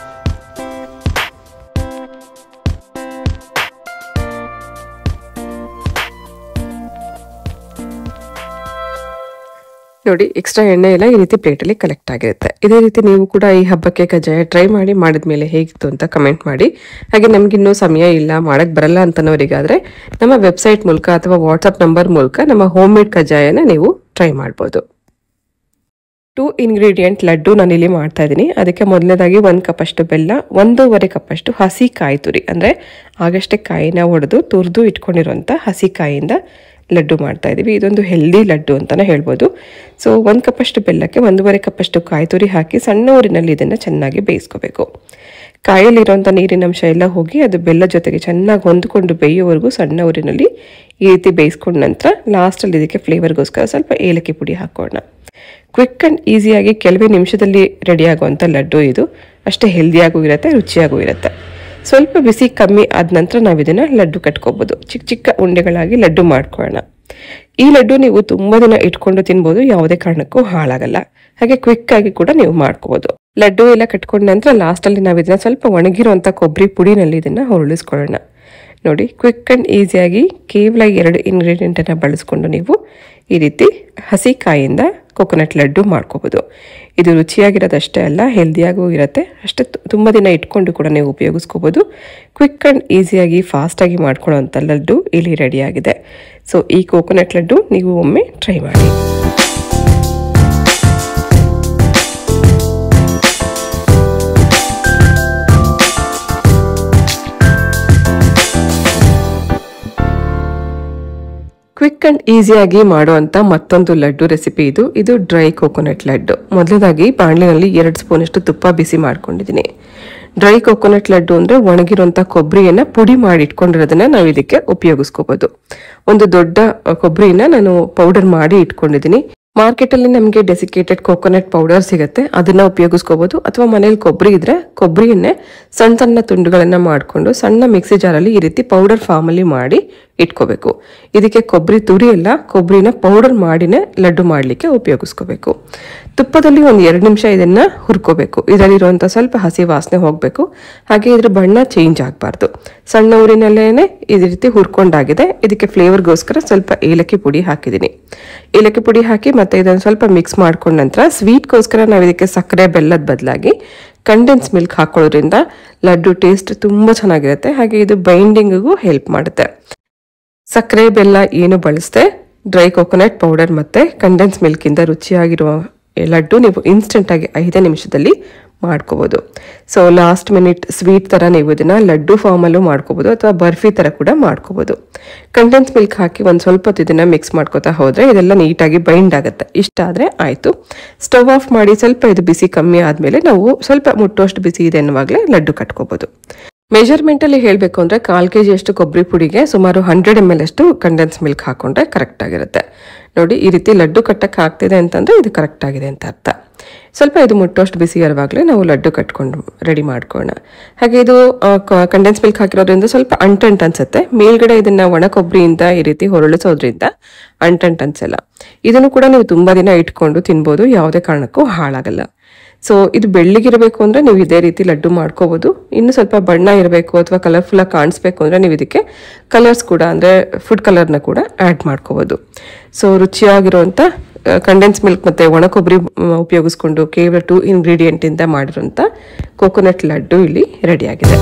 S1: ನೋಡಿ ಎಕ್ಸ್ಟ್ರಾ ಎಣ್ಣೆ ಎಲ್ಲ ಈ ರೀತಿ ಪ್ಲೇಟಲ್ಲಿ ಕಲೆಕ್ಟ್ ಆಗಿರುತ್ತೆ ಇದೇ ರೀತಿ ನೀವು ಕೂಡ ಈ ಹಬ್ಬಕ್ಕೆ ಕಜ್ಜಾಯ ಟ್ರೈ ಮಾಡಿ ಮಾಡಿದ್ಮೇಲೆ ಹೇಗಿತ್ತು ಅಂತ ಕಮೆಂಟ್ ಮಾಡಿ ಹಾಗೆ ನಮಗಿನ್ನೂ ಸಮಯ ಇಲ್ಲ ಮಾಡಕ್ ಬರಲ್ಲ ಅಂತನವರಿಗಾದ್ರೆ ನಮ್ಮ ವೆಬ್ಸೈಟ್ ಮೂಲಕ ಅಥವಾ ವಾಟ್ಸಪ್ ನಂಬರ್ ಮೂಲಕ ನಮ್ಮ ಹೋಮ್ ಮೇಡ್ ಕಜ್ಜಾಯನ ನೀವು ಟ್ರೈ ಮಾಡ್ಬೋದು ಟೂ ಇಂಗ್ರೀಡಿಯೆಂಟ್ ಲಡ್ಡು ನಾನು ಇಲ್ಲಿ ಮಾಡ್ತಾ ಇದ್ದೀನಿ ಅದಕ್ಕೆ ಮೊದಲನೇದಾಗಿ ಒಂದು ಕಪ್ಪಷ್ಟು ಬೆಲ್ಲ ಒಂದೂವರೆ ಕಪ್ಪಷ್ಟು ಹಸಿ ಕಾಯಿ ತುರಿ ಅಂದರೆ ಆಗಷ್ಟೇ ಕಾಯಿನ ಒಡೆದು ತುರಿದು ಇಟ್ಕೊಂಡಿರುವಂಥ ಹಸಿ ಕಾಯಿಯಿಂದ ಲಡ್ಡು ಮಾಡ್ತಾ ಇದ್ದೀವಿ ಇದೊಂದು ಹೆಲ್ದಿ ಲಡ್ಡು ಅಂತಲೇ ಹೇಳ್ಬೋದು ಸೊ ಒಂದು ಕಪ್ಪಷ್ಟು ಬೆಲ್ಲಕ್ಕೆ ಒಂದೂವರೆ ಕಪ್ಪಷ್ಟು ಕಾಯಿ ತುರಿ ಹಾಕಿ ಸಣ್ಣ ಊರಿನಲ್ಲಿ ಇದನ್ನು ಚೆನ್ನಾಗಿ ಬೇಯಿಸ್ಕೋಬೇಕು ಕಾಯಲ್ಲಿರುವಂಥ ನೀರಿನ ಅಂಶ ಎಲ್ಲ ಹೋಗಿ ಅದು ಬೆಲ್ಲ ಜೊತೆಗೆ ಚೆನ್ನಾಗಿ ಹೊಂದ್ಕೊಂಡು ಬೇಯೋವರೆಗೂ ಸಣ್ಣ ಊರಿನಲ್ಲಿ ಈ ರೀತಿ ಬೇಯಿಸ್ಕೊಂಡ ನಂತರ ಲಾಸ್ಟಲ್ಲಿ ಇದಕ್ಕೆ ಫ್ಲೇವರ್ಗೋಸ್ಕರ ಸ್ವಲ್ಪ ಏಲಕ್ಕಿ ಪುಡಿ ಹಾಕೋಣ ಕ್ವಿಕ್ ಆ್ಯಂಡ್ ಈಸಿಯಾಗಿ ಕೆಲವೇ ನಿಮಿಷದಲ್ಲಿ ರೆಡಿ ಆಗುವಂಥ ಲಡ್ಡು ಇದು ಅಷ್ಟೇ ಹೆಲ್ದಿಯಾಗೂ ಇರುತ್ತೆ ರುಚಿಯಾಗೂ ಇರುತ್ತೆ ಸ್ವಲ್ಪ ಬಿಸಿ ಕಮ್ಮಿ ಆದ ನಂತರ ನಾವು ಇದನ್ನು ಲಡ್ಡು ಕಟ್ಕೋಬೋದು ಚಿಕ್ಕ ಚಿಕ್ಕ ಉಂಡೆಗಳಾಗಿ ಲಡ್ಡು ಮಾಡ್ಕೊಳ್ಳೋಣ ಈ ಲಡ್ಡು ನೀವು ತುಂಬ ದಿನ ಇಟ್ಕೊಂಡು ತಿನ್ಬೋದು ಯಾವುದೇ ಕಾರಣಕ್ಕೂ ಹಾಳಾಗಲ್ಲ ಹಾಗೆ ಕ್ವಿಕ್ ಆಗಿ ಕೂಡ ನೀವು ಮಾಡ್ಕೋಬೋದು ಲಡ್ಡು ಎಲ್ಲ ಕಟ್ಕೊಂಡ ನಂತರ ಲಾಸ್ಟಲ್ಲಿ ನಾವು ಇದನ್ನ ಸ್ವಲ್ಪ ಒಣಗಿರುವಂಥ ಕೊಬ್ಬರಿ ಪುಡಿನಲ್ಲಿ ಇದನ್ನು ಹೊರಳಿಸ್ಕೊಳ್ಳೋಣ ನೋಡಿ ಕ್ವಿಕ್ ಆ್ಯಂಡ್ ಈಸಿಯಾಗಿ ಕೇವಲ ಎರಡು ಇಂಗ್ರೀಡಿಯೆಂಟನ್ನು ಬಳಸ್ಕೊಂಡು ನೀವು ಈ ರೀತಿ ಹಸಿ ಕಾಯಿಂದ ಕೊಕೊನಟ್ ಲಡ್ಡು ಮಾಡ್ಕೋಬೋದು ಇದು ರುಚಿಯಾಗಿರೋದಷ್ಟೇ ಅಲ್ಲ ಹೆಲ್ದಿಯಾಗೂ ಇರುತ್ತೆ ಅಷ್ಟೇ ತುಂಬ ದಿನ ಇಟ್ಕೊಂಡು ಕೂಡ ನೀವು ಉಪಯೋಗಿಸ್ಕೋಬೋದು ಕ್ವಿಕ್ ಆ್ಯಂಡ್ ಈಸಿಯಾಗಿ ಫಾಸ್ಟಾಗಿ ಮಾಡ್ಕೊಳ್ಳೋವಂಥ ಲಡ್ಡು ಇಲ್ಲಿ ರೆಡಿಯಾಗಿದೆ ಸೊ ಈ ಕೋಕೋನಟ್ ಲಡ್ಡು ನೀವು ಒಮ್ಮೆ ಟ್ರೈ ಮಾಡಿ ಕ್ವಿಕ್ ಅಂಡ್ ಈಸಿಯಾಗಿ ಮಾಡುವಂಥ ಮತ್ತೊಂದು ಲಡ್ಡು ರೆಸಿಪಿ ಇದು ಇದು ಡ್ರೈ ಕೋಕೋನಟ್ ಲಡ್ಡು ಮೊದಲದಾಗಿ ಬಾಣಲಿನಲ್ಲಿ ಎರಡು ಸ್ಪೂನಷ್ಟು ತುಪ್ಪ ಬಿಸಿ ಮಾಡ್ಕೊಂಡಿದ್ದೀನಿ ಡ್ರೈ ಕೋಕೋನಟ್ ಲಡ್ಡು ಅಂದರೆ ಒಣಗಿರುವಂಥ ಕೊಬ್ಬರಿಯನ್ನು ಪುಡಿ ಮಾಡಿ ಇಟ್ಕೊಂಡಿರೋದನ್ನ ನಾವು ಇದಕ್ಕೆ ಉಪಯೋಗಿಸ್ಕೋಬೋದು ಒಂದು ದೊಡ್ಡ ಕೊಬ್ಬರಿನ ನಾನು ಪೌಡರ್ ಮಾಡಿ ಇಟ್ಕೊಂಡಿದ್ದೀನಿ ಮಾರ್ಕೆಟಲ್ಲಿ ನಮಗೆ ಡೆಸಿಕೇಟೆಡ್ ಕೋಕೋನಟ್ ಪೌಡರ್ ಸಿಗುತ್ತೆ ಅದನ್ನ ಉಪಯೋಗಿಸ್ಕೋಬಹುದು ಅಥವಾ ಮನೇಲಿ ಕೊಬ್ಬರಿ ಇದ್ರೆ ಕೊಬ್ಬರಿಯನ್ನೇ ಸಣ್ಣ ಸಣ್ಣ ತುಂಡುಗಳನ್ನ ಮಾಡಿಕೊಂಡು ಸಣ್ಣ ಮಿಕ್ಸಿ ಜಾರಲ್ಲಿ ಈ ರೀತಿ ಪೌಡರ್ ಫಾರ್ಮಲ್ಲಿ ಮಾಡಿ ಇಟ್ಕೋಬೇಕು ಇದಕ್ಕೆ ಕೊಬ್ಬರಿ ತುರಿ ಎಲ್ಲ ಕೊಬ್ಬರಿನ ಪೌಡರ್ ಮಾಡಿನೇ ಲಡ್ಡು ಮಾಡಲಿಕ್ಕೆ ಉಪಯೋಗಿಸ್ಕೋಬೇಕು ತುಪ್ಪದಲ್ಲಿ ಒಂದು ಎರಡು ನಿಮಿಷ ಇದನ್ನ ಹುರ್ಕೋಬೇಕು ಇದರಲ್ಲಿರುವಂಥ ಸ್ವಲ್ಪ ಹಸಿ ವಾಸನೆ ಹೋಗಬೇಕು ಹಾಗೆ ಇದ್ರ ಬಣ್ಣ ಚೇಂಜ್ ಆಗಬಾರ್ದು ಸಣ್ಣ ಊರಿನಲ್ಲೇನೆ ಇದೇ ರೀತಿ ಹುರ್ಕೊಂಡಾಗಿದೆ ಇದಕ್ಕೆ ಫ್ಲೇವರ್ಗೋಸ್ಕರ ಸ್ವಲ್ಪ ಏಲಕ್ಕಿ ಪುಡಿ ಹಾಕಿದ್ದೀನಿ ಏಲಕ್ಕಿ ಪುಡಿ ಹಾಕಿ ಮತ್ತೆ ಇದನ್ನು ಸ್ವಲ್ಪ ಮಿಕ್ಸ್ ಮಾಡ್ಕೊಂಡ ನಂತರ ಸ್ವೀಟ್ಗೋಸ್ಕರ ನಾವು ಇದಕ್ಕೆ ಸಕ್ಕರೆ ಬೆಲ್ಲದ ಬದಲಾಗಿ ಕಂಡೆನ್ಸ್ ಮಿಲ್ಕ್ ಹಾಕೊಳ್ಳೋದ್ರಿಂದ ಲಡ್ಡು ಟೇಸ್ಟ್ ತುಂಬ ಚೆನ್ನಾಗಿರುತ್ತೆ ಹಾಗೆ ಇದು ಬೈಂಡಿಂಗಿಗೂ ಹೆಲ್ಪ್ ಮಾಡುತ್ತೆ ಸಕ್ಕರೆ ಬೆಲ್ಲ ಏನು ಬಳಸದೆ ಡ್ರೈ ಕೊಕೊನಟ್ ಪೌಡರ್ ಮತ್ತು ಕಂಡೆನ್ಸ್ ಮಿಲ್ಕಿಂದ ರುಚಿಯಾಗಿರುವ ಲಡ್ಡು ನೀವು ಇನ್ಸ್ಟೆಂಟಾಗಿ ಐದೇ ನಿಮಿಷದಲ್ಲಿ ಮಾಡ್ಕೋಬೋದು ಸೊ ಲಾಸ್ಟ್ ಮಿನಿಟ್ ಸ್ವೀಟ್ ಥರ ನೀವು ಇದನ್ನು ಲಡ್ಡು ಫಾರ್ಮಲ್ಲೂ ಮಾಡ್ಕೋಬೋದು ಅಥವಾ ಬರ್ಫಿ ಥರ ಕೂಡ ಮಾಡ್ಕೋಬೋದು ಕಂಡೆನ್ಸ್ ಮಿಲ್ಕ್ ಹಾಕಿ ಒಂದು ಸ್ವಲ್ಪ ಹೊತ್ತು ಇದನ್ನು ಮಿಕ್ಸ್ ಮಾಡ್ಕೋತಾ ಹೋದರೆ ಇದೆಲ್ಲ ನೀಟಾಗಿ ಬೈಂಡ್ ಆಗುತ್ತೆ ಇಷ್ಟ ಆದರೆ ಆಯಿತು ಸ್ಟವ್ ಆಫ್ ಮಾಡಿ ಸ್ವಲ್ಪ ಇದು ಬಿಸಿ ಕಮ್ಮಿ ಆದಮೇಲೆ ನಾವು ಸ್ವಲ್ಪ ಮುಟ್ಟುವಷ್ಟು ಬಿಸಿ ಇದೆ ಅನ್ನುವಾಗಲೇ ಲಡ್ಡು ಕಟ್ಕೋಬೋದು ಮೆಜರ್ಮೆಂಟ್ ಅಲ್ಲಿ ಹೇಳಬೇಕು ಅಂದ್ರೆ ಕಾಲ್ ಕೆ ಅಷ್ಟು ಕೊಬ್ಬರಿ ಪುಡಿಗೆ ಸುಮಾರು ಹಂಡ್ರೆಡ್ ಎಮ್ ಎಲ್ ಅಷ್ಟು ಕಂಡೆನ್ಸ್ ಮಿಲ್ಕ್ ಹಾಕೊಂಡ್ರೆ ಕರೆಕ್ಟ್ ಆಗಿರುತ್ತೆ ನೋಡಿ ಈ ರೀತಿ ಲಡ್ಡು ಕಟ್ಟಕ್ಕೆ ಆಗ್ತಿದೆ ಅಂತಂದ್ರೆ ಇದು ಕರೆಕ್ಟ್ ಆಗಿದೆ ಅಂತ ಅರ್ಥ ಸ್ವಲ್ಪ ಇದು ಮುಟ್ಟೋಷ್ಟು ಬಿಸಿ ಇರುವಾಗಲೇ ನಾವು ಲಡ್ಡು ಕಟ್ಕೊಂಡು ರೆಡಿ ಮಾಡ್ಕೊಳ್ಳೋಣ ಹಾಗೆ ಇದು ಕಂಡೆನ್ಸ್ ಮಿಲ್ಕ್ ಹಾಕಿರೋದ್ರಿಂದ ಸ್ವಲ್ಪ ಅಂಟಂಟ್ ಅನ್ಸುತ್ತೆ ಮೇಲ್ಗಡೆ ಇದನ್ನ ಒಣ ಕೊಬ್ಬರಿಯಿಂದ ಈ ರೀತಿ ಹೊರಳಿಸೋದ್ರಿಂದ ಅಂಟಂಟ್ ಅನ್ಸಲ್ಲ ಇದನ್ನು ಕೂಡ ನೀವು ತುಂಬಾ ದಿನ ಇಟ್ಕೊಂಡು ತಿನ್ಬೋದು ಯಾವುದೇ ಕಾರಣಕ್ಕೂ ಹಾಳಾಗಲ್ಲ ಸೊ ಇದು ಬೆಳ್ಳಿಗಿರಬೇಕು ಅಂದ್ರೆ ನೀವು ಇದೇ ರೀತಿ ಲಡ್ಡು ಮಾಡ್ಕೋಬಹುದು ಇನ್ನು ಸ್ವಲ್ಪ ಬಣ್ಣ ಇರಬೇಕು ಅಥವಾ ಕಲರ್ಫುಲ್ ಆಗಿ ಕಾಣಿಸ್ಬೇಕು ಅಂದ್ರೆ ನೀವು ಇದಕ್ಕೆ ಕಲರ್ಸ್ ಕೂಡ ಅಂದ್ರೆ ಫುಡ್ ಕಲರ್ನ ಕೂಡ ಆ್ಯಡ್ ಮಾಡ್ಕೋಬಹುದು ಸೊ ರುಚಿಯಾಗಿರುವಂತ ಕಂಡೆನ್ಸ್ ಮಿಲ್ಕ್ ಮತ್ತೆ ಒಣ ಕೊಬ್ಬರಿ ಉಪಯೋಗಿಸ್ಕೊಂಡು ಕೇವಲ ಟೂ ಇಂಗ್ರೀಡಿಯೆಂಟ್ ಇಂದ ಮಾಡಿರುವಂತ ಕೋಕೋನಟ್ ಲಡ್ಡು ಇಲ್ಲಿ ರೆಡಿಯಾಗಿದೆ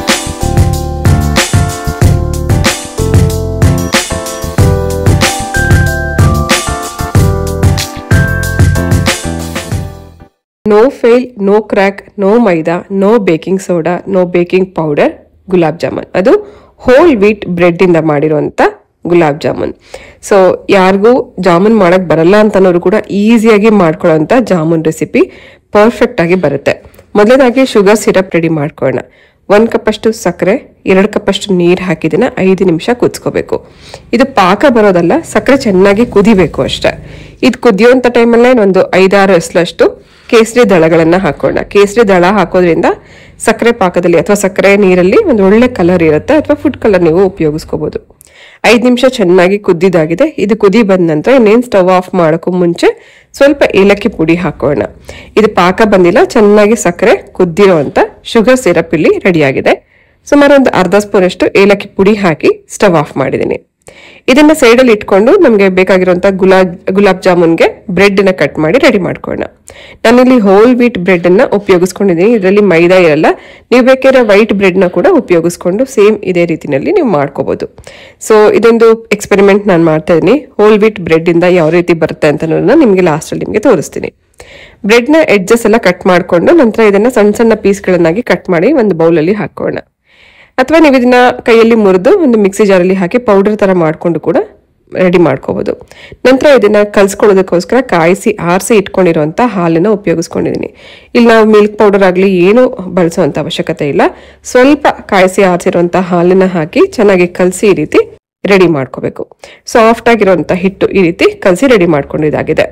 S1: no fail no crack no maida no baking soda no baking powder gulab jamun ಅದು ಹೋಲ್ ವೀಟ್ ಬ್ರೆಡ್ ಇಂದ ಮಾಡಿರುವಂತ ಗುಲಾಬ್ ಜಾಮೂನ್ ಸೊ ಯಾರಿಗೂ ಜಾಮೂನ್ ಮಾಡಕ್ ಬರಲ್ಲ ಅಂತನೋರು ಕೂಡ ಈಸಿಯಾಗಿ ಮಾಡ್ಕೊಳ್ಳೋಂಥ ಜಾಮೂನ್ ರೆಸಿಪಿ ಪರ್ಫೆಕ್ಟ್ ಆಗಿ ಬರುತ್ತೆ ಮೊದಲನೇದಾಗಿ ಶುಗರ್ ಸಿರಪ್ ರೆಡಿ ಮಾಡ್ಕೊಳ್ಳೋಣ ಒಂದು ಕಪ್ಪಷ್ಟು ಸಕ್ಕರೆ ಎರಡು ಕಪ್ಪಷ್ಟು ನೀರು ಹಾಕಿದನ್ನ ಐದು ನಿಮಿಷ ಕುದಿಸ್ಕೋಬೇಕು ಇದು ಪಾಕ ಬರೋದಲ್ಲ ಸಕ್ಕರೆ ಚೆನ್ನಾಗಿ ಕುದಿಬೇಕು ಅಷ್ಟೇ ಇದು ಕುದಿಯುವಂಥ ಟೈಮಲ್ಲೇ ಒಂದು ಐದಾರು ಎಸ್ಲಷ್ಟು ಕೇಸರಿ ದಳಗಳನ್ನ ಹಾಕೋಣ ಕೇಸರಿ ದಳ ಹಾಕೋದ್ರಿಂದ ಸಕ್ಕರೆ ಪಾಕದಲ್ಲಿ ಅಥವಾ ಸಕ್ಕರೆ ನೀರಲ್ಲಿ ಒಂದು ಒಳ್ಳೆ ಕಲರ್ ಇರುತ್ತೆ ಅಥವಾ ಫುಡ್ ಕಲರ್ ನೀವು ಉಪಯೋಗಿಸ್ಕೋಬಹುದು ಐದು ನಿಮಿಷ ಚೆನ್ನಾಗಿ ಕುದ್ದಿದಾಗಿದೆ ಇದು ಕುದಿ ಬಂದ ನಂತರ ಇನ್ನೇನು ಸ್ಟವ್ ಆಫ್ ಮಾಡೋಕ್ಕೂ ಮುಂಚೆ ಸ್ವಲ್ಪ ಏಲಕ್ಕಿ ಪುಡಿ ಹಾಕೋಣ ಇದು ಪಾಕ ಬಂದಿಲ್ಲ ಚೆನ್ನಾಗಿ ಸಕ್ಕರೆ ಕುದ್ದಿರೋ ಅಂತ ಶುಗರ್ ಸಿರಪ್ ಇಲ್ಲಿ ರೆಡಿಯಾಗಿದೆ ಸುಮಾರು ಒಂದು ಅರ್ಧ ಸ್ಪೂನ್ ಅಷ್ಟು ಏಲಕ್ಕಿ ಪುಡಿ ಹಾಕಿ ಸ್ಟವ್ ಆಫ್ ಮಾಡಿದ್ದೀನಿ ಇದನ್ನ ಸೈಡಲ್ಲಿ ಇಟ್ಕೊಂಡು ನಮಗೆ ಬೇಕಾಗಿರುವಂತ ಗುಲಾಬ್ ಗುಲಾಬ್ ಜಾಮೂನ್ಗೆ ಬ್ರೆಡ್ ನ ಕಟ್ ಮಾಡಿ ರೆಡಿ ಮಾಡ್ಕೊಳ್ಳೋಣ ನಾನಿಲ್ಲಿ ಹೋಲ್ ವೀಟ್ ಬ್ರೆಡ್ ಅನ್ನ ಉಪಯೋಗಿಸ್ಕೊಂಡಿದ್ದೀನಿ ಇದರಲ್ಲಿ ಮೈದಾ ಇರಲ್ಲ ನೀವು ಬೇಕಾದ್ರೆ ವೈಟ್ ಬ್ರೆಡ್ ನ ಕೂಡ ಉಪಯೋಗಿಸ್ಕೊಂಡು ಸೇಮ್ ಇದೇ ರೀತಿನಲ್ಲಿ ನೀವು ಮಾಡ್ಕೋಬಹುದು ಸೊ ಇದೊಂದು ಎಕ್ಸ್ಪೆರಿಮೆಂಟ್ ನಾನು ಮಾಡ್ತಾ ಇದ್ದೀನಿ ಹೋಲ್ ವೀಟ್ ಬ್ರೆಡ್ ಇಂದ ಯಾವ ರೀತಿ ಬರುತ್ತೆ ಅಂತ ನಿಮಗೆ ಲಾಸ್ಟ್ ಅಲ್ಲಿ ನಿಮಗೆ ತೋರಿಸ್ತೀನಿ ಬ್ರೆಡ್ ನ ಎಡ್ಜಸ್ ಎಲ್ಲ ಕಟ್ ಮಾಡ್ಕೊಂಡು ನಂತರ ಇದನ್ನ ಸಣ್ಣ ಸಣ್ಣ ಪೀಸ್ಗಳನ್ನಾಗಿ ಕಟ್ ಮಾಡಿ ಒಂದು ಬೌಲಲ್ಲಿ ಹಾಕೋಣ ಅಥವಾ ನೀವು ಇದನ್ನ ಕೈಯಲ್ಲಿ ಮುರಿದು ಒಂದು ಮಿಕ್ಸಿ ಜಾರಲ್ಲಿ ಹಾಕಿ ಪೌಡರ್ ತರ ಮಾಡ್ಕೊಂಡು ಕೂಡ ರೆಡಿ ಮಾಡ್ಕೋಬಹುದು ನಂತರ ಇದನ್ನ ಕಲ್ಸ್ಕೊಳ್ಳೋದಕ್ಕೋಸ್ಕರ ಕಾಯಿಸಿ ಆರಿಸಿ ಇಟ್ಕೊಂಡಿರುವಂತ ಹಾಲನ್ನ ಉಪಯೋಗಿಸ್ಕೊಂಡಿದ್ದೀನಿ ಇಲ್ಲಿ ನಾವು ಮಿಲ್ಕ್ ಪೌಡರ್ ಆಗಲಿ ಏನು ಬಳಸುವಂತ ಅವಶ್ಯಕತೆ ಇಲ್ಲ ಸ್ವಲ್ಪ ಕಾಯಿಸಿ ಆರಿಸಿರುವಂತ ಹಾಲನ್ನ ಹಾಕಿ ಚೆನ್ನಾಗಿ ಕಲಸಿ ಈ ರೀತಿ ರೆಡಿ ಮಾಡ್ಕೋಬೇಕು ಸಾಫ್ಟ್ ಆಗಿರುವಂತ ಹಿಟ್ಟು ಈ ರೀತಿ ಕಲಸಿ ರೆಡಿ ಮಾಡ್ಕೊಂಡಿದ್ದಾಗಿದೆ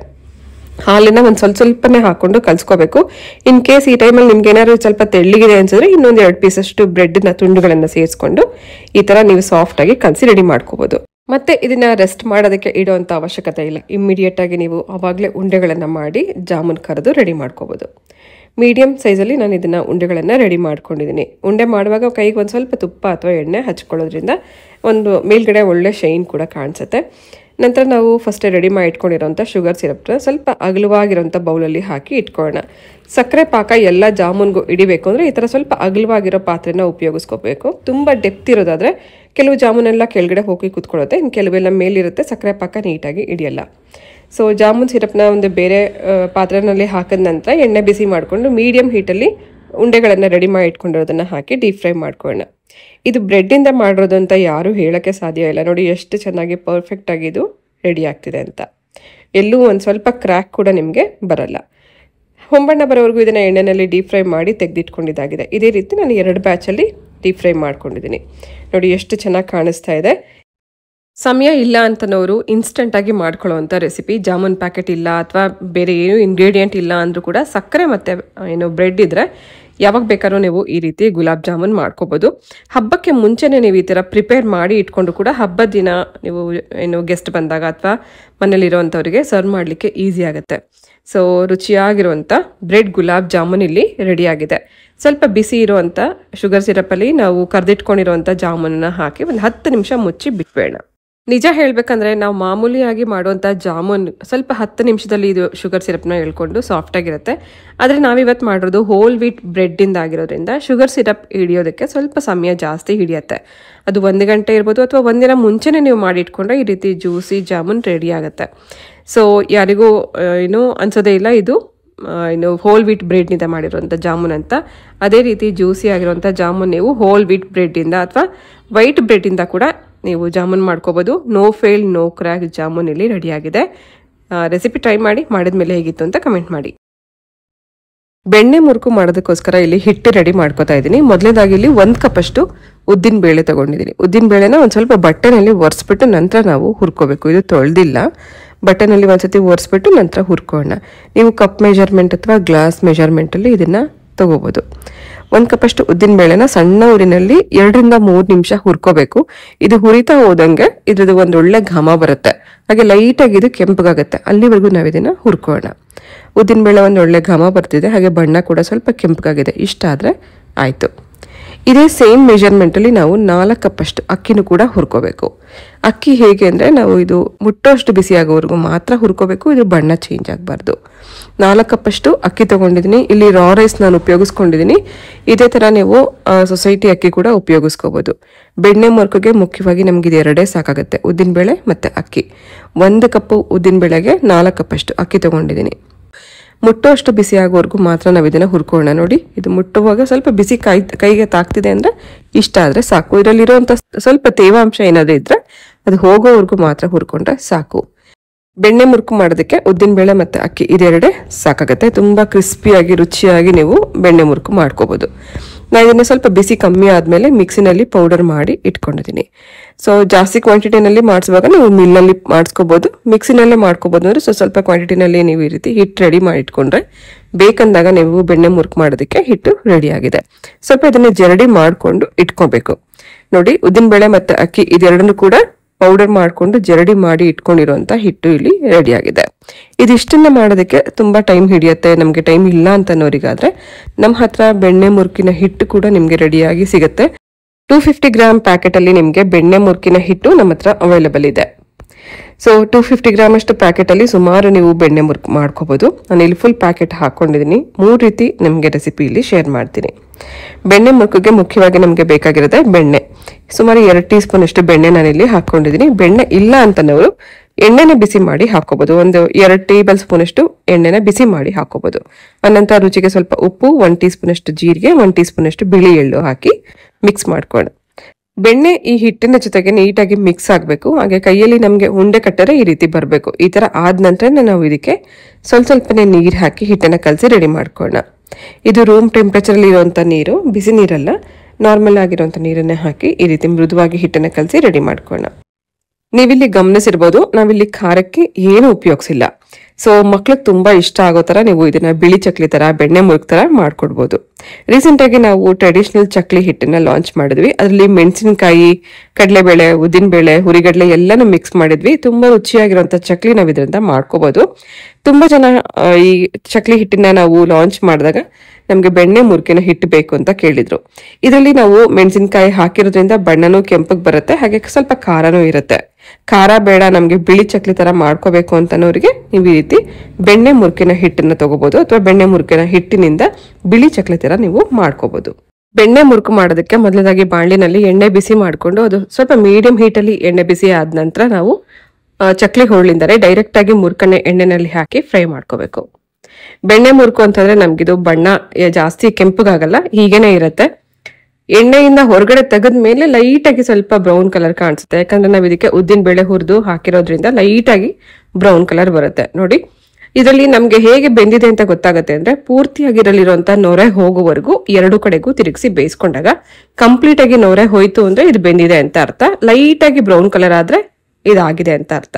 S1: ಹಾಲನ್ನ ಒಂದು ಸ್ವಲ್ಪ ಸ್ವಲ್ಪನೇ ಹಾಕೊಂಡು ಕಲ್ಸ್ಕೋಬೇಕು ಇನ್ ಕೇಸ್ ಈ ಟೈಮಲ್ಲಿ ನಿಮ್ಗೆ ಏನಾದ್ರು ಸ್ವಲ್ಪ ತೆಳ್ಳಿಗಿದೆ ಅನ್ಸಿದ್ರೆ ಇನ್ನೊಂದು ಎರಡು ಪೀಸ್ ಅಷ್ಟು ಬ್ರೆಡ್ನ ತುಂಡುಗಳನ್ನ ಸೇರಿಸ್ಕೊಂಡು ಈ ತರ ನೀವು ಸಾಫ್ಟ್ ಆಗಿ ಕಲಸಿ ರೆಡಿ ಮಾಡ್ಕೋಬಹುದು ಮತ್ತೆ ಇದನ್ನ ರೆಸ್ಟ್ ಮಾಡೋದಕ್ಕೆ ಇಡುವಂತ ಅವಶ್ಯಕತೆ ಇಲ್ಲ ಇಮ್ಮಿಡಿಯೇಟ್ ಆಗಿ ನೀವು ಅವಾಗಲೇ ಉಂಡೆಗಳನ್ನ ಮಾಡಿ ಜಾಮೂನ್ ಕರೆದು ರೆಡಿ ಮಾಡ್ಕೋಬಹುದು ಮೀಡಿಯಂ ಸೈಜಲ್ಲಿ ನಾನು ಇದನ್ನ ಉಂಡೆಗಳನ್ನು ರೆಡಿ ಮಾಡ್ಕೊಂಡಿದ್ದೀನಿ ಉಂಡೆ ಮಾಡುವಾಗ ಕೈಗೆ ಒಂದು ಸ್ವಲ್ಪ ತುಪ್ಪ ಅಥವಾ ಎಣ್ಣೆ ಹಚ್ಕೊಳ್ಳೋದ್ರಿಂದ ಒಂದು ಮೇಲ್ಗಡೆ ಒಳ್ಳೆ ಶೈನ್ ಕೂಡ ಕಾಣಿಸುತ್ತೆ ನಂತರ ನಾವು ಫಸ್ಟೇ ರೆಡಿ ಮಾಡಿ ಇಟ್ಕೊಂಡಿರೋಂಥ ಶುಗರ್ ಸಿರಪ್ನ ಸ್ವಲ್ಪ ಅಗಲವಾಗಿರೋಂಥ ಬೌಲಲ್ಲಿ ಹಾಕಿ ಇಟ್ಕೊಳ್ಳೋಣ ಸಕ್ಕರೆ ಪಾಕ ಎಲ್ಲ ಜಾಮೂನ್ಗೂ ಹಿಡಿಬೇಕು ಅಂದರೆ ಈ ಥರ ಸ್ವಲ್ಪ ಅಗಲವಾಗಿರೋ ಪಾತ್ರೆನ ಉಪಯೋಗಿಸ್ಕೋಬೇಕು ತುಂಬ ಡೆಪ್ತ್ ಇರೋದಾದರೆ ಕೆಲವು ಜಾಮೂನೆಲ್ಲ ಕೆಳಗಡೆ ಹೋಗಿ ಕೂತ್ಕೊಳ್ಳುತ್ತೆ ಇನ್ನು ಕೆಲವೆಲ್ಲ ಮೇಲಿರುತ್ತೆ ಸಕ್ಕರೆ ಪಾಕ ನೀಟಾಗಿ ಹಿಡಿಯಲ್ಲ ಸೊ ಜಾಮೂನ್ ಸಿರಪ್ನ ಒಂದು ಬೇರೆ ಆ, ಪಾತ್ರೆನಲ್ಲಿ ಹಾಕಿದ ನಂತರ ಎಣ್ಣೆ ಬಿಸಿ ಮಾಡಿಕೊಂಡು ಮೀಡಿಯಂ ಹೀಟಲ್ಲಿ ಉಂಡೆಗಳನ್ನು ರೆಡಿ ಮಾಡಿ ಇಟ್ಕೊಂಡಿರೋದನ್ನು ಹಾಕಿ ಡೀಪ್ ಫ್ರೈ ಮಾಡ್ಕೊಳ್ಳೋಣ ಇದು ಬ್ರೆಡ್ಡಿಂದ ಮಾಡಿರೋದು ಅಂತ ಯಾರೂ ಹೇಳೋಕ್ಕೆ ಸಾಧ್ಯ ಇಲ್ಲ ನೋಡಿ ಎಷ್ಟು ಚೆನ್ನಾಗಿ ಪರ್ಫೆಕ್ಟ್ ಆಗಿ ಇದು ರೆಡಿ ಆಗ್ತಿದೆ ಅಂತ ಎಲ್ಲೂ ಒಂದು ಸ್ವಲ್ಪ ಕ್ರ್ಯಾಕ್ ಕೂಡ ನಿಮಗೆ ಬರಲ್ಲ ಹೊಂಬಣ್ಣ ಬರೋವರೆಗೂ ಇದನ್ನು ಎಣ್ಣೆಯಲ್ಲಿ ಡೀಪ್ ಫ್ರೈ ಮಾಡಿ ತೆಗೆದಿಟ್ಕೊಂಡಿದ್ದಾಗಿದೆ ಇದೇ ರೀತಿ ನಾನು ಎರಡು ಬ್ಯಾಚಲ್ಲಿ ಡೀಪ್ ಫ್ರೈ ಮಾಡ್ಕೊಂಡಿದ್ದೀನಿ ನೋಡಿ ಎಷ್ಟು ಚೆನ್ನಾಗಿ ಕಾಣಿಸ್ತಾ ಇದೆ ಸಮಯ ಇಲ್ಲ ಅಂತನವರು ಇನ್ಸ್ಟೆಂಟ್ ಆಗಿ ಮಾಡ್ಕೊಳ್ಳೋವಂಥ ರೆಸಿಪಿ ಜಾಮೂನ್ ಪ್ಯಾಕೆಟ್ ಇಲ್ಲ ಅಥವಾ ಬೇರೆ ಏನು ಇಂಗ್ರೀಡಿಯೆಂಟ್ ಇಲ್ಲ ಅಂದರೂ ಕೂಡ ಸಕ್ಕರೆ ಮತ್ತು ಏನು ಬ್ರೆಡ್ ಇದ್ದರೆ ಯಾವಾಗ ಬೇಕಾದ್ರೂ ನೀವು ಈ ರೀತಿ ಗುಲಾಬ್ ಜಾಮೂನ್ ಮಾಡ್ಕೋಬೋದು ಹಬ್ಬಕ್ಕೆ ಮುಂಚೆನೇ ನೀವು ಈ ಥರ ಪ್ರಿಪೇರ್ ಮಾಡಿ ಇಟ್ಕೊಂಡು ಕೂಡ ಹಬ್ಬದ ದಿನ ನೀವು ಏನು ಗೆಸ್ಟ್ ಬಂದಾಗ ಅಥವಾ ಮನೇಲಿರೋವಂಥವ್ರಿಗೆ ಸರ್ವ್ ಮಾಡಲಿಕ್ಕೆ ಈಸಿ ಆಗುತ್ತೆ ಸೊ ರುಚಿಯಾಗಿರುವಂಥ ಬ್ರೆಡ್ ಗುಲಾಬ್ ಜಾಮೂನ್ ಇಲ್ಲಿ ರೆಡಿಯಾಗಿದೆ ಸ್ವಲ್ಪ ಬಿಸಿ ಇರುವಂಥ ಶುಗರ್ ಸಿರಪಲ್ಲಿ ನಾವು ಕರೆದಿಟ್ಕೊಂಡಿರುವಂಥ ಜಾಮೂನನ್ನ ಹಾಕಿ ಒಂದು ಹತ್ತು ನಿಮಿಷ ಮುಚ್ಚಿ ಬಿಟ್ಬೇಡ ನಿಜ ಹೇಳ್ಬೇಕಂದ್ರೆ ನಾವು ಮಾಮೂಲಿಯಾಗಿ ಮಾಡುವಂಥ ಜಾಮೂನ್ ಸ್ವಲ್ಪ ಹತ್ತು ನಿಮಿಷದಲ್ಲಿ ಇದು ಶುಗರ್ ಸಿರಪ್ನ ಹೇಳ್ಕೊಂಡು ಸಾಫ್ಟ್ ಆಗಿರುತ್ತೆ ಆದರೆ ನಾವಿವತ್ತು ಮಾಡಿರೋದು ಹೋಲ್ ವೀಟ್ ಬ್ರೆಡ್ಡಿಂದ ಆಗಿರೋದ್ರಿಂದ ಶುಗರ್ ಸಿರಪ್ ಹಿಡಿಯೋದಕ್ಕೆ ಸ್ವಲ್ಪ ಸಮಯ ಜಾಸ್ತಿ ಹಿಡಿಯುತ್ತೆ ಅದು ಒಂದು ಗಂಟೆ ಇರ್ಬೋದು ಅಥವಾ ಒಂದಿನ ಮುಂಚೆನೇ ನೀವು ಮಾಡಿಟ್ಕೊಂಡ್ರೆ ಈ ರೀತಿ ಜ್ಯೂಸಿ ಜಾಮೂನ್ ರೆಡಿ ಆಗುತ್ತೆ ಸೊ ಯಾರಿಗೂ ಆ, ಏನು ಅನ್ಸೋದೇ ಇಲ್ಲ ಇದು ಆ, ಏನು ಹೋಲ್ ವೀಟ್ ಬ್ರೆಡ್ನಿಂದ ಮಾಡಿರುವಂಥ ಜಾಮೂನ್ ಅಂತ ಅದೇ ರೀತಿ ಜ್ಯೂಸಿ ಆಗಿರುವಂಥ ಜಾಮೂನ್ ನೀವು ಹೋಲ್ ವೀಟ್ ಬ್ರೆಡ್ಡಿಂದ ಅಥವಾ ವೈಟ್ ಬ್ರೆಡ್ಡಿಂದ ಕೂಡ ನೀವು ಜಾಮೂನ್ ಮಾಡ್ಕೋಬೋದು no fail no crack jamun ಇಲ್ಲಿ ರೆಡಿಯಾಗಿದೆ ರೆಸಿಪಿ ಟ್ರೈ ಮಾಡಿ ಮಾಡಿದ ಮೇಲೆ ಹೇಗಿತ್ತು ಅಂತ ಕಮೆಂಟ್ ಮಾಡಿ ಬೆಣ್ಣೆ ಮುರುಕು ಮಾಡೋದಕ್ಕೋಸ್ಕರ ಇಲ್ಲಿ ಹಿಟ್ಟು ರೆಡಿ ಮಾಡ್ಕೋತಾ ಇದ್ದೀನಿ ಮೊದಲನೇದಾಗಿ ಇಲ್ಲಿ ಒಂದು ಕಪ್ಪಷ್ಟು ಉದ್ದಿನ ಬೇಳೆ ತಗೊಂಡಿದ್ದೀನಿ ಉದ್ದಿನ ಬೇಳೆನ ಒಂದು ಸ್ವಲ್ಪ ಬಟ್ಟೆನಲ್ಲಿ ಒರೆಸ್ಬಿಟ್ಟು ನಂತರ ನಾವು ಹುರ್ಕೋಬೇಕು ಇದು ತೊಳೆದಿಲ್ಲ ಬಟ್ಟೆನಲ್ಲಿ ಒಂದ್ಸತಿ ಒರೆಸ್ಬಿಟ್ಟು ನಂತರ ಹುರ್ಕೋಣ ನೀವು ಕಪ್ ಮೆಜರ್ಮೆಂಟ್ ಅಥವಾ ಗ್ಲಾಸ್ ಮೆಜರ್ಮೆಂಟಲ್ಲಿ ಇದನ್ನು ತಗೋಬೋದು ಒಂದು ಕಪ್ಪಷ್ಟು ಉದ್ದಿನ ಬೇಳೆನ ಸಣ್ಣ ಊರಿನಲ್ಲಿ ಎರಡರಿಂದ ಮೂರು ನಿಮಿಷ ಹುರ್ಕೋಬೇಕು ಇದು ಹುರಿತಾ ಹೋದಂಗೆ ಇದ್ರದ್ದು ಒಂದು ಒಳ್ಳೆ ಘಮ ಬರುತ್ತೆ ಹಾಗೆ ಲೈಟಾಗಿ ಇದು ಕೆಂಪಗಾಗುತ್ತೆ ಅಲ್ಲಿವರೆಗೂ ನಾವು ಇದನ್ನ ಹುರ್ಕೋಣ ಉದ್ದಿನ ಬೇಳೆ ಒಂದು ಒಳ್ಳೆ ಘಮ ಬರ್ತಿದೆ ಹಾಗೆ ಬಣ್ಣ ಕೂಡ ಸ್ವಲ್ಪ ಕೆಂಪಗಾಗಿದೆ ಇಷ್ಟ ಆದರೆ ಆಯಿತು ಇದೇ ಸೇಮ್ ಮೆಜರ್ಮೆಂಟಲ್ಲಿ ನಾವು ನಾಲ್ಕು ಕಪ್ಪಷ್ಟು ಅಕ್ಕಿನೂ ಕೂಡ ಹುರ್ಕೋಬೇಕು ಅಕ್ಕಿ ಹೇಗೆ ಅಂದರೆ ನಾವು ಇದು ಮುಟ್ಟೋಷ್ಟು ಬಿಸಿ ಆಗೋವರೆಗೂ ಮಾತ್ರ ಹುರ್ಕೋಬೇಕು ಇದು ಬಣ್ಣ ಚೇಂಜ್ ಆಗಬಾರ್ದು ನಾಲ್ಕು ಕಪ್ಪಷ್ಟು ಅಕ್ಕಿ ತೊಗೊಂಡಿದ್ದೀನಿ ಇಲ್ಲಿ ರಾ ರೈಸ್ ನಾನು ಉಪಯೋಗಿಸ್ಕೊಂಡಿದ್ದೀನಿ ಇದೇ ಥರ ನೀವು ಸೊಸೈಟಿ ಅಕ್ಕಿ ಕೂಡ ಉಪಯೋಗಿಸ್ಕೋಬೋದು ಬೆಣ್ಣೆ ಮೊರ್ಕಿಗೆ ಮುಖ್ಯವಾಗಿ ನಮ್ಗೆ ಇದು ಎರಡೇ ಸಾಕಾಗುತ್ತೆ ಉದ್ದಿನಬೇಳೆ ಮತ್ತು ಅಕ್ಕಿ ಒಂದು ಕಪ್ಪು ಉದ್ದಿನಬೇಳೆಗೆ ನಾಲ್ಕು ಕಪ್ಪಷ್ಟು ಅಕ್ಕಿ ತೊಗೊಂಡಿದ್ದೀನಿ ಮುಟ್ಟುವಷ್ಟು ಬಿಸಿ ಆಗೋವರೆಗೂ ಮಾತ್ರ ನಾವು ಇದನ್ನು ಹುರ್ಕೊಳ್ಳೋಣ ನೋಡಿ ಇದು ಮುಟ್ಟುವಾಗ ಸ್ವಲ್ಪ ಬಿಸಿ ಕೈ ಕೈಗೆ ತಾಕ್ತಿದೆ ಅಂದರೆ ಇಷ್ಟ ಆದರೆ ಸಾಕು ಇದರಲ್ಲಿರುವಂಥ ಸ್ವಲ್ಪ ತೇವಾಂಶ ಏನಾದರೂ ಇದ್ದರೆ ಅದು ಹೋಗೋವರೆಗೂ ಮಾತ್ರ ಹುರ್ಕೊಂಡ್ರೆ ಸಾಕು ಬೆಣ್ಣೆ ಮುರುಕು ಮಾಡೋದಕ್ಕೆ ಉದ್ದಿನಬೇಳೆ ಮತ್ತು ಅಕ್ಕಿ ಇದೆರಡೇ ಸಾಕಾಗುತ್ತೆ ತುಂಬ ಕ್ರಿಸ್ಪಿಯಾಗಿ ರುಚಿಯಾಗಿ ನೀವು ಬೆಣ್ಣೆ ಮುರುಕು ಮಾಡ್ಕೋಬೋದು ನಾನು ಇದನ್ನು ಸ್ವಲ್ಪ ಬಿಸಿ ಕಮ್ಮಿ ಆದಮೇಲೆ ಮಿಕ್ಸಿನಲ್ಲಿ ಪೌಡರ್ ಮಾಡಿ ಇಟ್ಕೊಂಡಿದ್ದೀನಿ ಸೊ ಜಾಸ್ತಿ ಕ್ವಾಂಟಿಟಿನಲ್ಲಿ ಮಾಡಿಸುವಾಗ ನೀವು ಮಿಲ್ಲಲ್ಲಿ ಮಾಡಿಸ್ಕೋಬೋದು ಮಿಕ್ಸಿನಲ್ಲೇ ಮಾಡ್ಕೋಬೋದು ಅಂದರೆ ಸೊ ಸ್ವಲ್ಪ ಕ್ವಾಂಟಿಟಿನಲ್ಲಿ ನೀವು ಈ ರೀತಿ ಹಿಟ್ಟು ರೆಡಿ ಮಾಡಿ ಇಟ್ಕೊಂಡ್ರೆ ಬೇಕಂದಾಗ ನೀವು ಬೆಣ್ಣೆ ಮುರುಕು ಮಾಡೋದಕ್ಕೆ ಹಿಟ್ಟು ರೆಡಿ ಆಗಿದೆ ಸ್ವಲ್ಪ ಇದನ್ನು ಜರಡಿ ಮಾಡಿಕೊಂಡು ಇಟ್ಕೋಬೇಕು ನೋಡಿ ಉದ್ದಿನಬೇಳೆ ಮತ್ತು ಅಕ್ಕಿ ಇದೆರಡನ್ನೂ ಕೂಡ ಪೌಡರ್ ಮಾಡಿಕೊಂಡು ಜರಡಿ ಮಾಡಿ ಇಟ್ಕೊಂಡಿರುವಂತ ಹಿಟ್ಟು ಇಲ್ಲಿ ರೆಡಿ ಆಗಿದೆ ಇದಿಷ್ಟನ್ನ ಮಾಡೋದಕ್ಕೆ ತುಂಬಾ ಟೈಮ್ ಹಿಡಿಯುತ್ತೆ ನಮಗೆ ಟೈಮ್ ಇಲ್ಲ ಅಂತ ಅನ್ನೋರಿಗಾದ್ರೆ ನಮ್ಮ ಹತ್ರ ಬೆಣ್ಣೆ ಮುರುಕಿನ ಹಿಟ್ಟು ಕೂಡ ನಿಮಗೆ ರೆಡಿಯಾಗಿ ಸಿಗುತ್ತೆ ಟೂ ಫಿಫ್ಟಿ ಗ್ರಾಮ್ ಪ್ಯಾಕೆಟ್ ಅಲ್ಲಿ ನಿಮಗೆ ಬೆಣ್ಣೆ ಮುರುಕಿನ ಹಿಟ್ಟು ನಮ್ಮ ಹತ್ರ ಅವೈಲಬಲ್ ಇದೆ ಸೊ ಟೂ ಫಿಫ್ಟಿ ಗ್ರಾಮ್ ಅಷ್ಟು ಪ್ಯಾಕೆಟ್ ಅಲ್ಲಿ ಸುಮಾರು ನೀವು ಬೆಣ್ಣೆ ಮುರುಕು ಮಾಡ್ಕೋಬಹುದು ನಾನು ಇಲ್ಲಿ ಫುಲ್ ಪ್ಯಾಕೆಟ್ ಹಾಕೊಂಡಿದ್ದೀನಿ ಮೂರು ರೀತಿ ನಿಮಗೆ ರೆಸಿಪಿ ಇಲ್ಲಿ ಶೇರ್ ಮಾಡ್ತೀನಿ ಬೆಣ್ಣೆ ಮುರುಕಿಗೆ ಮುಖ್ಯವಾಗಿ ನಮಗೆ ಬೇಕಾಗಿರೋದೆ ಬೆಣ್ಣೆ ಸುಮಾರು ಎರಡು ಟೀ ಸ್ಪೂನ್ ಅಷ್ಟು ಬೆಣ್ಣೆ ನಾನಿಲ್ಲಿ ಹಾಕೊಂಡಿದ್ದೀನಿ ಬೆಣ್ಣೆ ಇಲ್ಲ ಅಂತನವರು ಎಣ್ಣೆನ ಬಿಸಿ ಮಾಡಿ ಹಾಕೋಬಹುದು ಒಂದು ಎರಡು ಟೇಬಲ್ ಸ್ಪೂನ್ ಅಷ್ಟು ಎಣ್ಣೆನ ಬಿಸಿ ಮಾಡಿ ಹಾಕೋಬಹುದು ಅನಂತರ ರುಚಿಗೆ ಸ್ವಲ್ಪ ಉಪ್ಪು ಒನ್ ಟೀ ಸ್ಪೂನ್ ಅಷ್ಟು ಜೀರಿಗೆ ಒನ್ ಟೀ ಸ್ಪೂನ್ ಅಷ್ಟು ಬಿಳಿ ಎಳ್ಳು ಹಾಕಿ ಮಿಕ್ಸ್ ಮಾಡ್ಕೊಂಡು ಬೆಣ್ಣೆ ಈ ಹಿಟ್ಟಿನ ಜೊತೆಗೆ ನೀಟಾಗಿ ಮಿಕ್ಸ್ ಆಗಬೇಕು ಹಾಗೆ ಕೈಯಲ್ಲಿ ನಮಗೆ ಉಂಡೆ ಕಟ್ಟರೆ ಈ ರೀತಿ ಬರಬೇಕು ಈ ಥರ ಆದ ನಂತರ ನಾವು ಇದಕ್ಕೆ ಸ್ವಲ್ಪ ಸ್ವಲ್ಪನೇ ನೀರು ಹಾಕಿ ಹಿಟ್ಟನ್ನು ಕಲಸಿ ರೆಡಿ ಮಾಡ್ಕೊಳ್ಳೋಣ ಇದು ರೂಮ್ ಟೆಂಪ್ರೇಚರಲ್ಲಿ ಇರುವಂಥ ನೀರು ಬಿಸಿ ನೀರಲ್ಲ ನಾರ್ಮಲ್ ಆಗಿರುವಂಥ ನೀರನ್ನೇ ಹಾಕಿ ಈ ರೀತಿ ಮೃದುವಾಗಿ ಹಿಟ್ಟನ್ನು ಕಲಸಿ ರೆಡಿ ಮಾಡ್ಕೊಳ್ಳೋಣ ನೀವಿಲ್ಲಿ ಗಮನಿಸಿರ್ಬೋದು ನಾವಿಲ್ಲಿ ಖಾರಕ್ಕೆ ಏನು ಉಪಯೋಗಿಸಿಲ್ಲ ಸೊ ಮಕ್ಳಿಗೆ ತುಂಬಾ ಇಷ್ಟ ಆಗೋ ತರ ನೀವು ಇದನ್ನ ಬಿಳಿ ಚಕ್ಲಿ ತರ ಬೆಣ್ಣೆ ಮುರುಕ್ ತರ ಮಾಡ್ಕೊಡ್ಬೋದು ರೀಸೆಂಟ್ ಆಗಿ ನಾವು ಟ್ರೆಡಿಷನಲ್ ಚಕ್ಲಿ ಹಿಟ್ಟನ್ನ ಲಾಂಚ್ ಮಾಡಿದ್ವಿ ಅದರಲ್ಲಿ ಮೆಣಸಿನಕಾಯಿ ಕಡಲೆಬೇಳೆ ಉದ್ದಿನಬೇಳೆ ಹುರಿಗಡಲೆ ಎಲ್ಲಾನು ಮಿಕ್ಸ್ ಮಾಡಿದ್ವಿ ತುಂಬಾ ರುಚಿಯಾಗಿರುವಂತ ಚಕ್ಲಿ ನಾವು ಇದರಿಂದ ಮಾಡ್ಕೋಬಹುದು ತುಂಬಾ ಜನ ಆ, ಈ ಚಕ್ಲಿ ಹಿಟ್ಟನ್ನ ನಾವು ಲಾಂಚ್ ಮಾಡಿದಾಗ ನಮಗೆ ಬೆಣ್ಣೆ ಮುರುಕಿನ ಹಿಟ್ಟು ಬೇಕು ಅಂತ ಕೇಳಿದ್ರು ಇದರಲ್ಲಿ ನಾವು ಮೆಣಸಿನಕಾಯಿ ಹಾಕಿರೋದ್ರಿಂದ ಬಣ್ಣನೂ ಕೆಂಪಗೆ ಬರುತ್ತೆ ಹಾಗೆ ಸ್ವಲ್ಪ ಖಾರನೂ ಇರುತ್ತೆ ಖಾರ ಬೇಡ ನಮಗೆ ಬಿಳಿ ಚಕ್ಲಿ ತರ ಮಾಡ್ಕೋಬೇಕು ಅಂತನೋರಿಗೆ ನೀವು ಈ ರೀತಿ ಬೆಣ್ಣೆ ಮುರುಕಿನ ಹಿಟ್ಟನ್ನ ತಗೋಬಹುದು ಅಥವಾ ಬೆಣ್ಣೆ ಮುರುಕಿನ ಹಿಟ್ಟಿನಿಂದ ಬಿಳಿ ಚಕ್ಲಿ ತರ ನೀವು ಮಾಡ್ಕೋಬಹುದು ಬೆಣ್ಣೆ ಮುರುಕು ಮಾಡೋದಕ್ಕೆ ಮೊದಲನೇದಾಗಿ ಬಾಣಲಿನಲ್ಲಿ ಎಣ್ಣೆ ಬಿಸಿ ಮಾಡಿಕೊಂಡು ಅದು ಸ್ವಲ್ಪ ಮೀಡಿಯಂ ಹೀಟಲ್ಲಿ ಎಣ್ಣೆ ಬಿಸಿ ಆದ ನಂತರ ನಾವು ಆ, ಚಕ್ಲಿ ಹೋಳಿಂದರೆ ಡೈರೆಕ್ಟ್ ಆಗಿ ಮುರುಕನ್ನ ಎಣ್ಣೆನಲ್ಲಿ ಹಾಕಿ ಫ್ರೈ ಮಾಡ್ಕೋಬೇಕು ಬೆಣ್ಣೆ ಮುರುಕು ಅಂತಂದ್ರೆ ನಮ್ಗಿದು ಬಣ್ಣ ಏ- ಜಾಸ್ತಿ ಕೆಂಪಗಾಗಲ್ಲ ಹೀಗೇನೆ ಇರುತ್ತೆ ಎಣ್ಣೆಯಿಂದ ಹೊರಗಡೆ ತೆಗೆದ ಮೇಲೆ ಲೈಟ್ ಆಗಿ ಸ್ವಲ್ಪ ಬ್ರೌನ್ ಕಲರ್ ಕಾಣಿಸುತ್ತೆ ಯಾಕಂದ್ರೆ ನಾವು ಇದಕ್ಕೆ ಉದ್ದಿನ ಬೇಳೆ ಹುರಿದು ಹಾಕಿರೋದ್ರಿಂದ ಲೈಟ್ ಆಗಿ ಬ್ರೌನ್ ಕಲರ್ ಬರುತ್ತೆ ನೋಡಿ ಇದರಲ್ಲಿ ನಮ್ಗೆ ಹೇಗೆ ಬೆಂದಿದೆ ಅಂತ ಗೊತ್ತಾಗುತ್ತೆ ಅಂದ್ರೆ ಪೂರ್ತಿಯಾಗಿ ಇದರಲ್ಲಿರುವಂತ ನೊರೆ ಹೋಗುವವರೆಗೂ ಎರಡು ಕಡೆಗೂ ತಿರುಗಿಸಿ ಬೇಯಿಸ್ಕೊಂಡಾಗ ಕಂಪ್ಲೀಟ್ ಆಗಿ ನೊರೆ ಹೋಯ್ತು ಅಂದ್ರೆ ಇದು ಬೆಂದಿದೆ ಅಂತ ಅರ್ಥ ಲೈಟ್ ಆಗಿ ಬ್ರೌನ್ ಕಲರ್ ಆದ್ರೆ ಇದಾಗಿದೆ ಅಂತ ಅರ್ಥ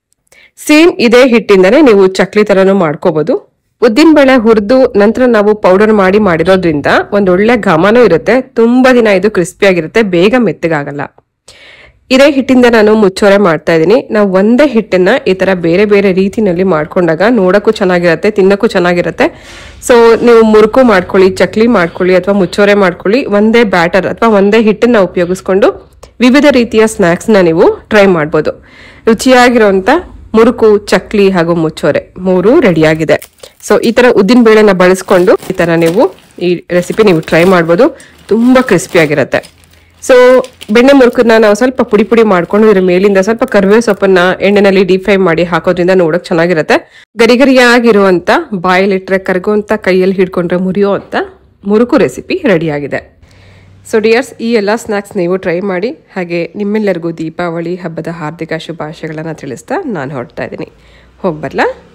S1: ಸೇಮ್ ಇದೇ ಹಿಟ್ಟಿಂದನೇ ನೀವು ಚಕ್ಲಿ ತರನು ಮಾಡ್ಕೋಬಹುದು ಉದ್ದಿನ ಬೇಳೆ ಹುರಿದು ನಂತರ ನಾವು ಪೌಡರ್ ಮಾಡಿ ಮಾಡಿರೋದ್ರಿಂದ ಒಂದ್ ಒಳ್ಳೆ ಘಮನೂ ಇರುತ್ತೆ ತುಂಬಾ ದಿನ ಇದು ಕ್ರಿಸ್ಪಿ ಆಗಿರುತ್ತೆ ಬೇಗ ಮೆತ್ತಗಾಗಲ್ಲ ಇದೇ ಹಿಟ್ಟಿಂದ ನಾನು ಮುಚ್ಚೋರೆ ಮಾಡ್ತಾ ಇದ್ದೀನಿ ನಾವು ಒಂದೇ ಹಿಟ್ಟನ್ನ ಈ ತರ ಬೇರೆ ಬೇರೆ ರೀತಿನಲ್ಲಿ ಮಾಡ್ಕೊಂಡಾಗ ನೋಡಕ್ಕೂ ಚೆನ್ನಾಗಿರುತ್ತೆ ತಿನ್ನಕ್ಕೂ ಚೆನ್ನಾಗಿರುತ್ತೆ ಸೊ ನೀವು ಮುರುಕು ಮಾಡ್ಕೊಳ್ಳಿ ಚಕ್ಲಿ ಮಾಡ್ಕೊಳ್ಳಿ ಅಥವಾ ಮುಚ್ಚೋರೆ ಮಾಡ್ಕೊಳ್ಳಿ ಒಂದೇ ಬ್ಯಾಟರ್ ಅಥವಾ ಒಂದೇ ಹಿಟ್ಟನ್ನ ಉಪಯೋಗಿಸ್ಕೊಂಡು ವಿವಿಧ ರೀತಿಯ ಸ್ನ್ಯಾಕ್ಸ್ನ ನೀವು ಟ್ರೈ ಮಾಡ್ಬೋದು ರುಚಿಯಾಗಿರುವಂಥ ಮುರುಕು ಚಕ್ಲಿ ಹಾಗೂ ಮುಚ್ಚೋರೆ ಮೂರು ರೆಡಿಯಾಗಿದೆ ಸೊ ಈ ಥರ ಉದ್ದಿನ ಬೇಳೆನ ಬಳಸ್ಕೊಂಡು ಈ ಥರ ನೀವು ಈ ರೆಸಿಪಿ ನೀವು ಟ್ರೈ ಮಾಡ್ಬೋದು ತುಂಬ ಕ್ರಿಸ್ಪಿಯಾಗಿರುತ್ತೆ ಸೊ ಬೆಣ್ಣೆ ಮುರುಕನ್ನ ನಾವು ಸ್ವಲ್ಪ ಪುಡಿ ಪುಡಿ ಮಾಡ್ಕೊಂಡು ಇದ್ರ ಮೇಲಿಂದ ಸ್ವಲ್ಪ ಕರಿಬೇವು ಸೊಪ್ಪನ್ನ ಎಣ್ಣೆನಲ್ಲಿ ಡೀಪ್ ಫ್ರೈ ಮಾಡಿ ಹಾಕೋದ್ರಿಂದ ನೋಡಕ್ ಚೆನ್ನಾಗಿರುತ್ತೆ ಗರಿ ಗರಿಯಾಗಿರುವಂತ ಬಾಯಲ್ಲಿಟ್ರೆ ಕರಗುವಂತ ಕೈಯಲ್ಲಿ ಹಿಡ್ಕೊಂಡ್ರೆ ಮುರಿಯೋ ಅಂತ ಮುರುಕು ರೆಸಿಪಿ ರೆಡಿಯಾಗಿದೆ ಸೊ ಡಿಯರ್ಸ್ ಈ ಎಲ್ಲ ಸ್ನ್ಯಾಕ್ಸ್ ನೀವು ಟ್ರೈ ಮಾಡಿ ಹಾಗೆ ನಿಮ್ಮೆಲ್ಲರಿಗೂ ದೀಪಾವಳಿ ಹಬ್ಬದ ಹಾರ್ದಿಕ ಶುಭಾಶಯಗಳನ್ನು ತಿಳಿಸ್ತಾ ನಾನು ಹೊರಡ್ತಾ ಇದ್ದೀನಿ ಹೋಗಿ ಬರಲಾ